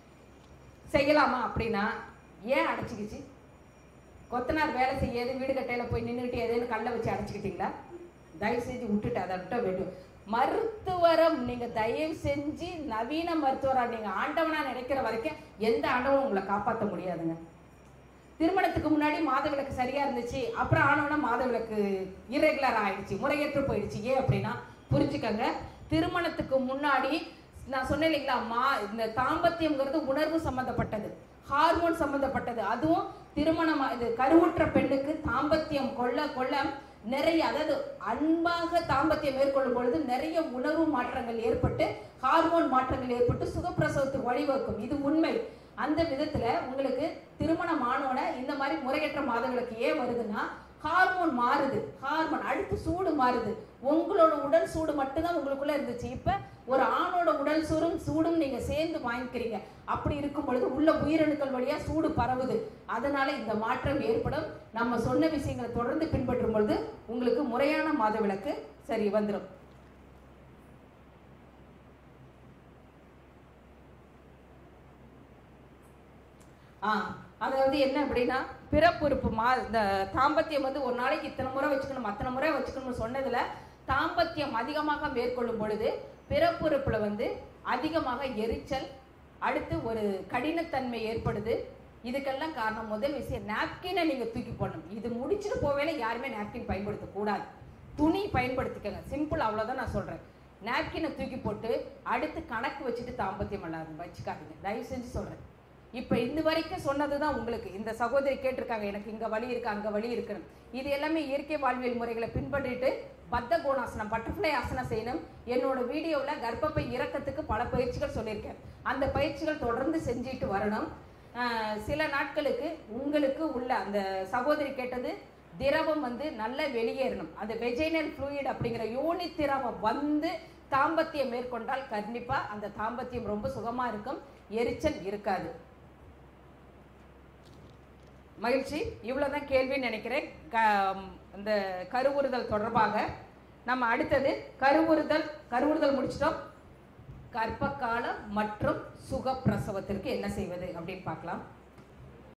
செய்யலாமா அப்படின்னா ஏன் அடைச்சிக்கிச்சு கொத்தனார் வேலை செய்யாது வீடு கட்டையில போய் நின்றுட்டு எதேன்னு கல்லை வச்சு அடைச்சிக்கிட்டீங்களா தயவு செஞ்சு விட்டுட்டு அதை விட்ட வேண்டும் மருத்துவரம் நீங்க தயவு செஞ்சு நவீன மருத்துவரா நீங்க ஆண்டவனா நினைக்கிற வரைக்கும் எந்த ஆண்டவனும் உங்களை காப்பாற்ற முடியாதுங்க திருமணத்துக்கு முன்னாடி மாதவிலக்கு சரியா இருந்துச்சு அப்புறம் ஆனோன்னா மாதவிலக்கு இரெகுலர் ஆயிடுச்சு முறையற்று போயிடுச்சு ஏன் அப்படின்னா புரிஞ்சுக்கங்க திருமணத்துக்கு முன்னாடி நான் சொன்னேன் இல்லைங்களா மா இந்த தாம்பத்தியம்ங்கிறது உணர்வு சம்பந்தப்பட்டது ஹார்மோன் சம்பந்தப்பட்டது அதுவும் திருமணம் இது கருவுற்ற பெண்ணுக்கு தாம்பத்தியம் கொள்ள கொள்ள நிறைய அதாவது அன்பாக தாம்பத்தியம் மேற்கொள்ளும் பொழுது நிறைய உணர்வு மாற்றங்கள் ஏற்பட்டு ஹார்மோன் மாற்றங்கள் ஏற்பட்டு சுகப்பிரசவத்துக்கு வழிவகுக்கும் இது உண்மை அந்த விதத்துல உங்களுக்கு திருமணம் ஆனோட இந்த மாதிரி முறையற்ற மாதங்களுக்கு ஏன் வருதுன்னா ஹார்மோன் மாறுது ஹார்மோன் அடுத்து சூடு மாறுது உங்களோட உடல் சூடு மட்டும்தான் உங்களுக்குள்ள இருந்துச்சு இப்ப ஒரு ஆணோட உடல் சூடும் சூடும் நீங்க சேர்ந்து வாங்கிக்கிறீங்க அப்படி இருக்கும் பொழுது உள்ள உயிரணுக்கள் வழியா சூடு பரவுது அதனால இந்த மாற்றம் ஏற்படும் நம்ம சொன்ன விஷயங்களை தொடர்ந்து பின்பற்றும் பொழுது உங்களுக்கு முறையான மாதவிலக்கு சரி வந்துடும் ஆ அதாவது என்ன அப்படின்னா பிறப்புறுப்பு மா இந்த தாம்பத்தியம் வந்து ஒரு நாளைக்கு இத்தனை முறை வச்சுக்கணும் அத்தனை முறை வச்சுக்கணும்னு சொன்னதுல தாம்பத்தியம் அதிகமாக மேற்கொள்ளும் பொழுது பிறப்புறுப்புல வந்து அதிகமாக எரிச்சல் அடுத்து ஒரு கடினத்தன்மை ஏற்படுது இதுக்கெல்லாம் காரணம் முதல் விஷயம் நாப்கினை நீங்க தூக்கி போடணும் இது முடிச்சுட்டு போவேல யாருமே நாப்கின் பயன்படுத்த கூடாது துணி பயன்படுத்திக்கங்க சிம்பிள் அவ்வளவுதான் நான் சொல்றேன் நாப்கினை தூக்கி போட்டு அடுத்து கணக்கு வச்சுட்டு தாம்பத்தியம் எல்லாரும் வச்சுக்காதீங்க தயவு செஞ்சு சொல்றேன் இப்ப இந்த வரைக்கும் சொன்னதுதான் உங்களுக்கு இந்த சகோதரி கேட்டிருக்காங்க எனக்கு இங்க வலி இருக்கு அங்க வலி இருக்குன்னு இது எல்லாமே இயற்கை வாழ்வியல் முறைகளை பின்பற்றிட்டு பத்த கோணாசனம் பட்டர்ஃப்ளை ஆசனம் செய்யணும் என்னோட வீடியோல கர்ப்பப்பை இறக்கத்துக்கு பல பயிற்சிகள் சொல்லியிருக்கேன் அந்த பயிற்சிகள் தொடர்ந்து செஞ்சுட்டு வரணும் ஆஹ் சில நாட்களுக்கு உங்களுக்கு உள்ள அந்த சகோதரி கேட்டது திரவம் வந்து நல்லா வெளியேறணும் அந்த வெஜைனல் ஃப்ளூயிட் அப்படிங்கிற யோனி திரவம் வந்து தாம்பத்தியம் மேற்கொண்டால் கண்டிப்பா அந்த தாம்பத்தியம் ரொம்ப சுகமா இருக்கும் எரிச்சல் இருக்காது மகிழ்ச்சி இவ்வளவுதான் கேள்வின்னு நினைக்கிறேன் க இந்த கருவுறுதல் தொடர்பாக நம்ம அடுத்தது கருவுறுதல் கருவுறுதல் முடிச்சிட்டோம் கர்ப்பகாலம் மற்றும் சுகப்பிரசவத்திற்கு என்ன செய்வது அப்படின்னு பார்க்கலாம்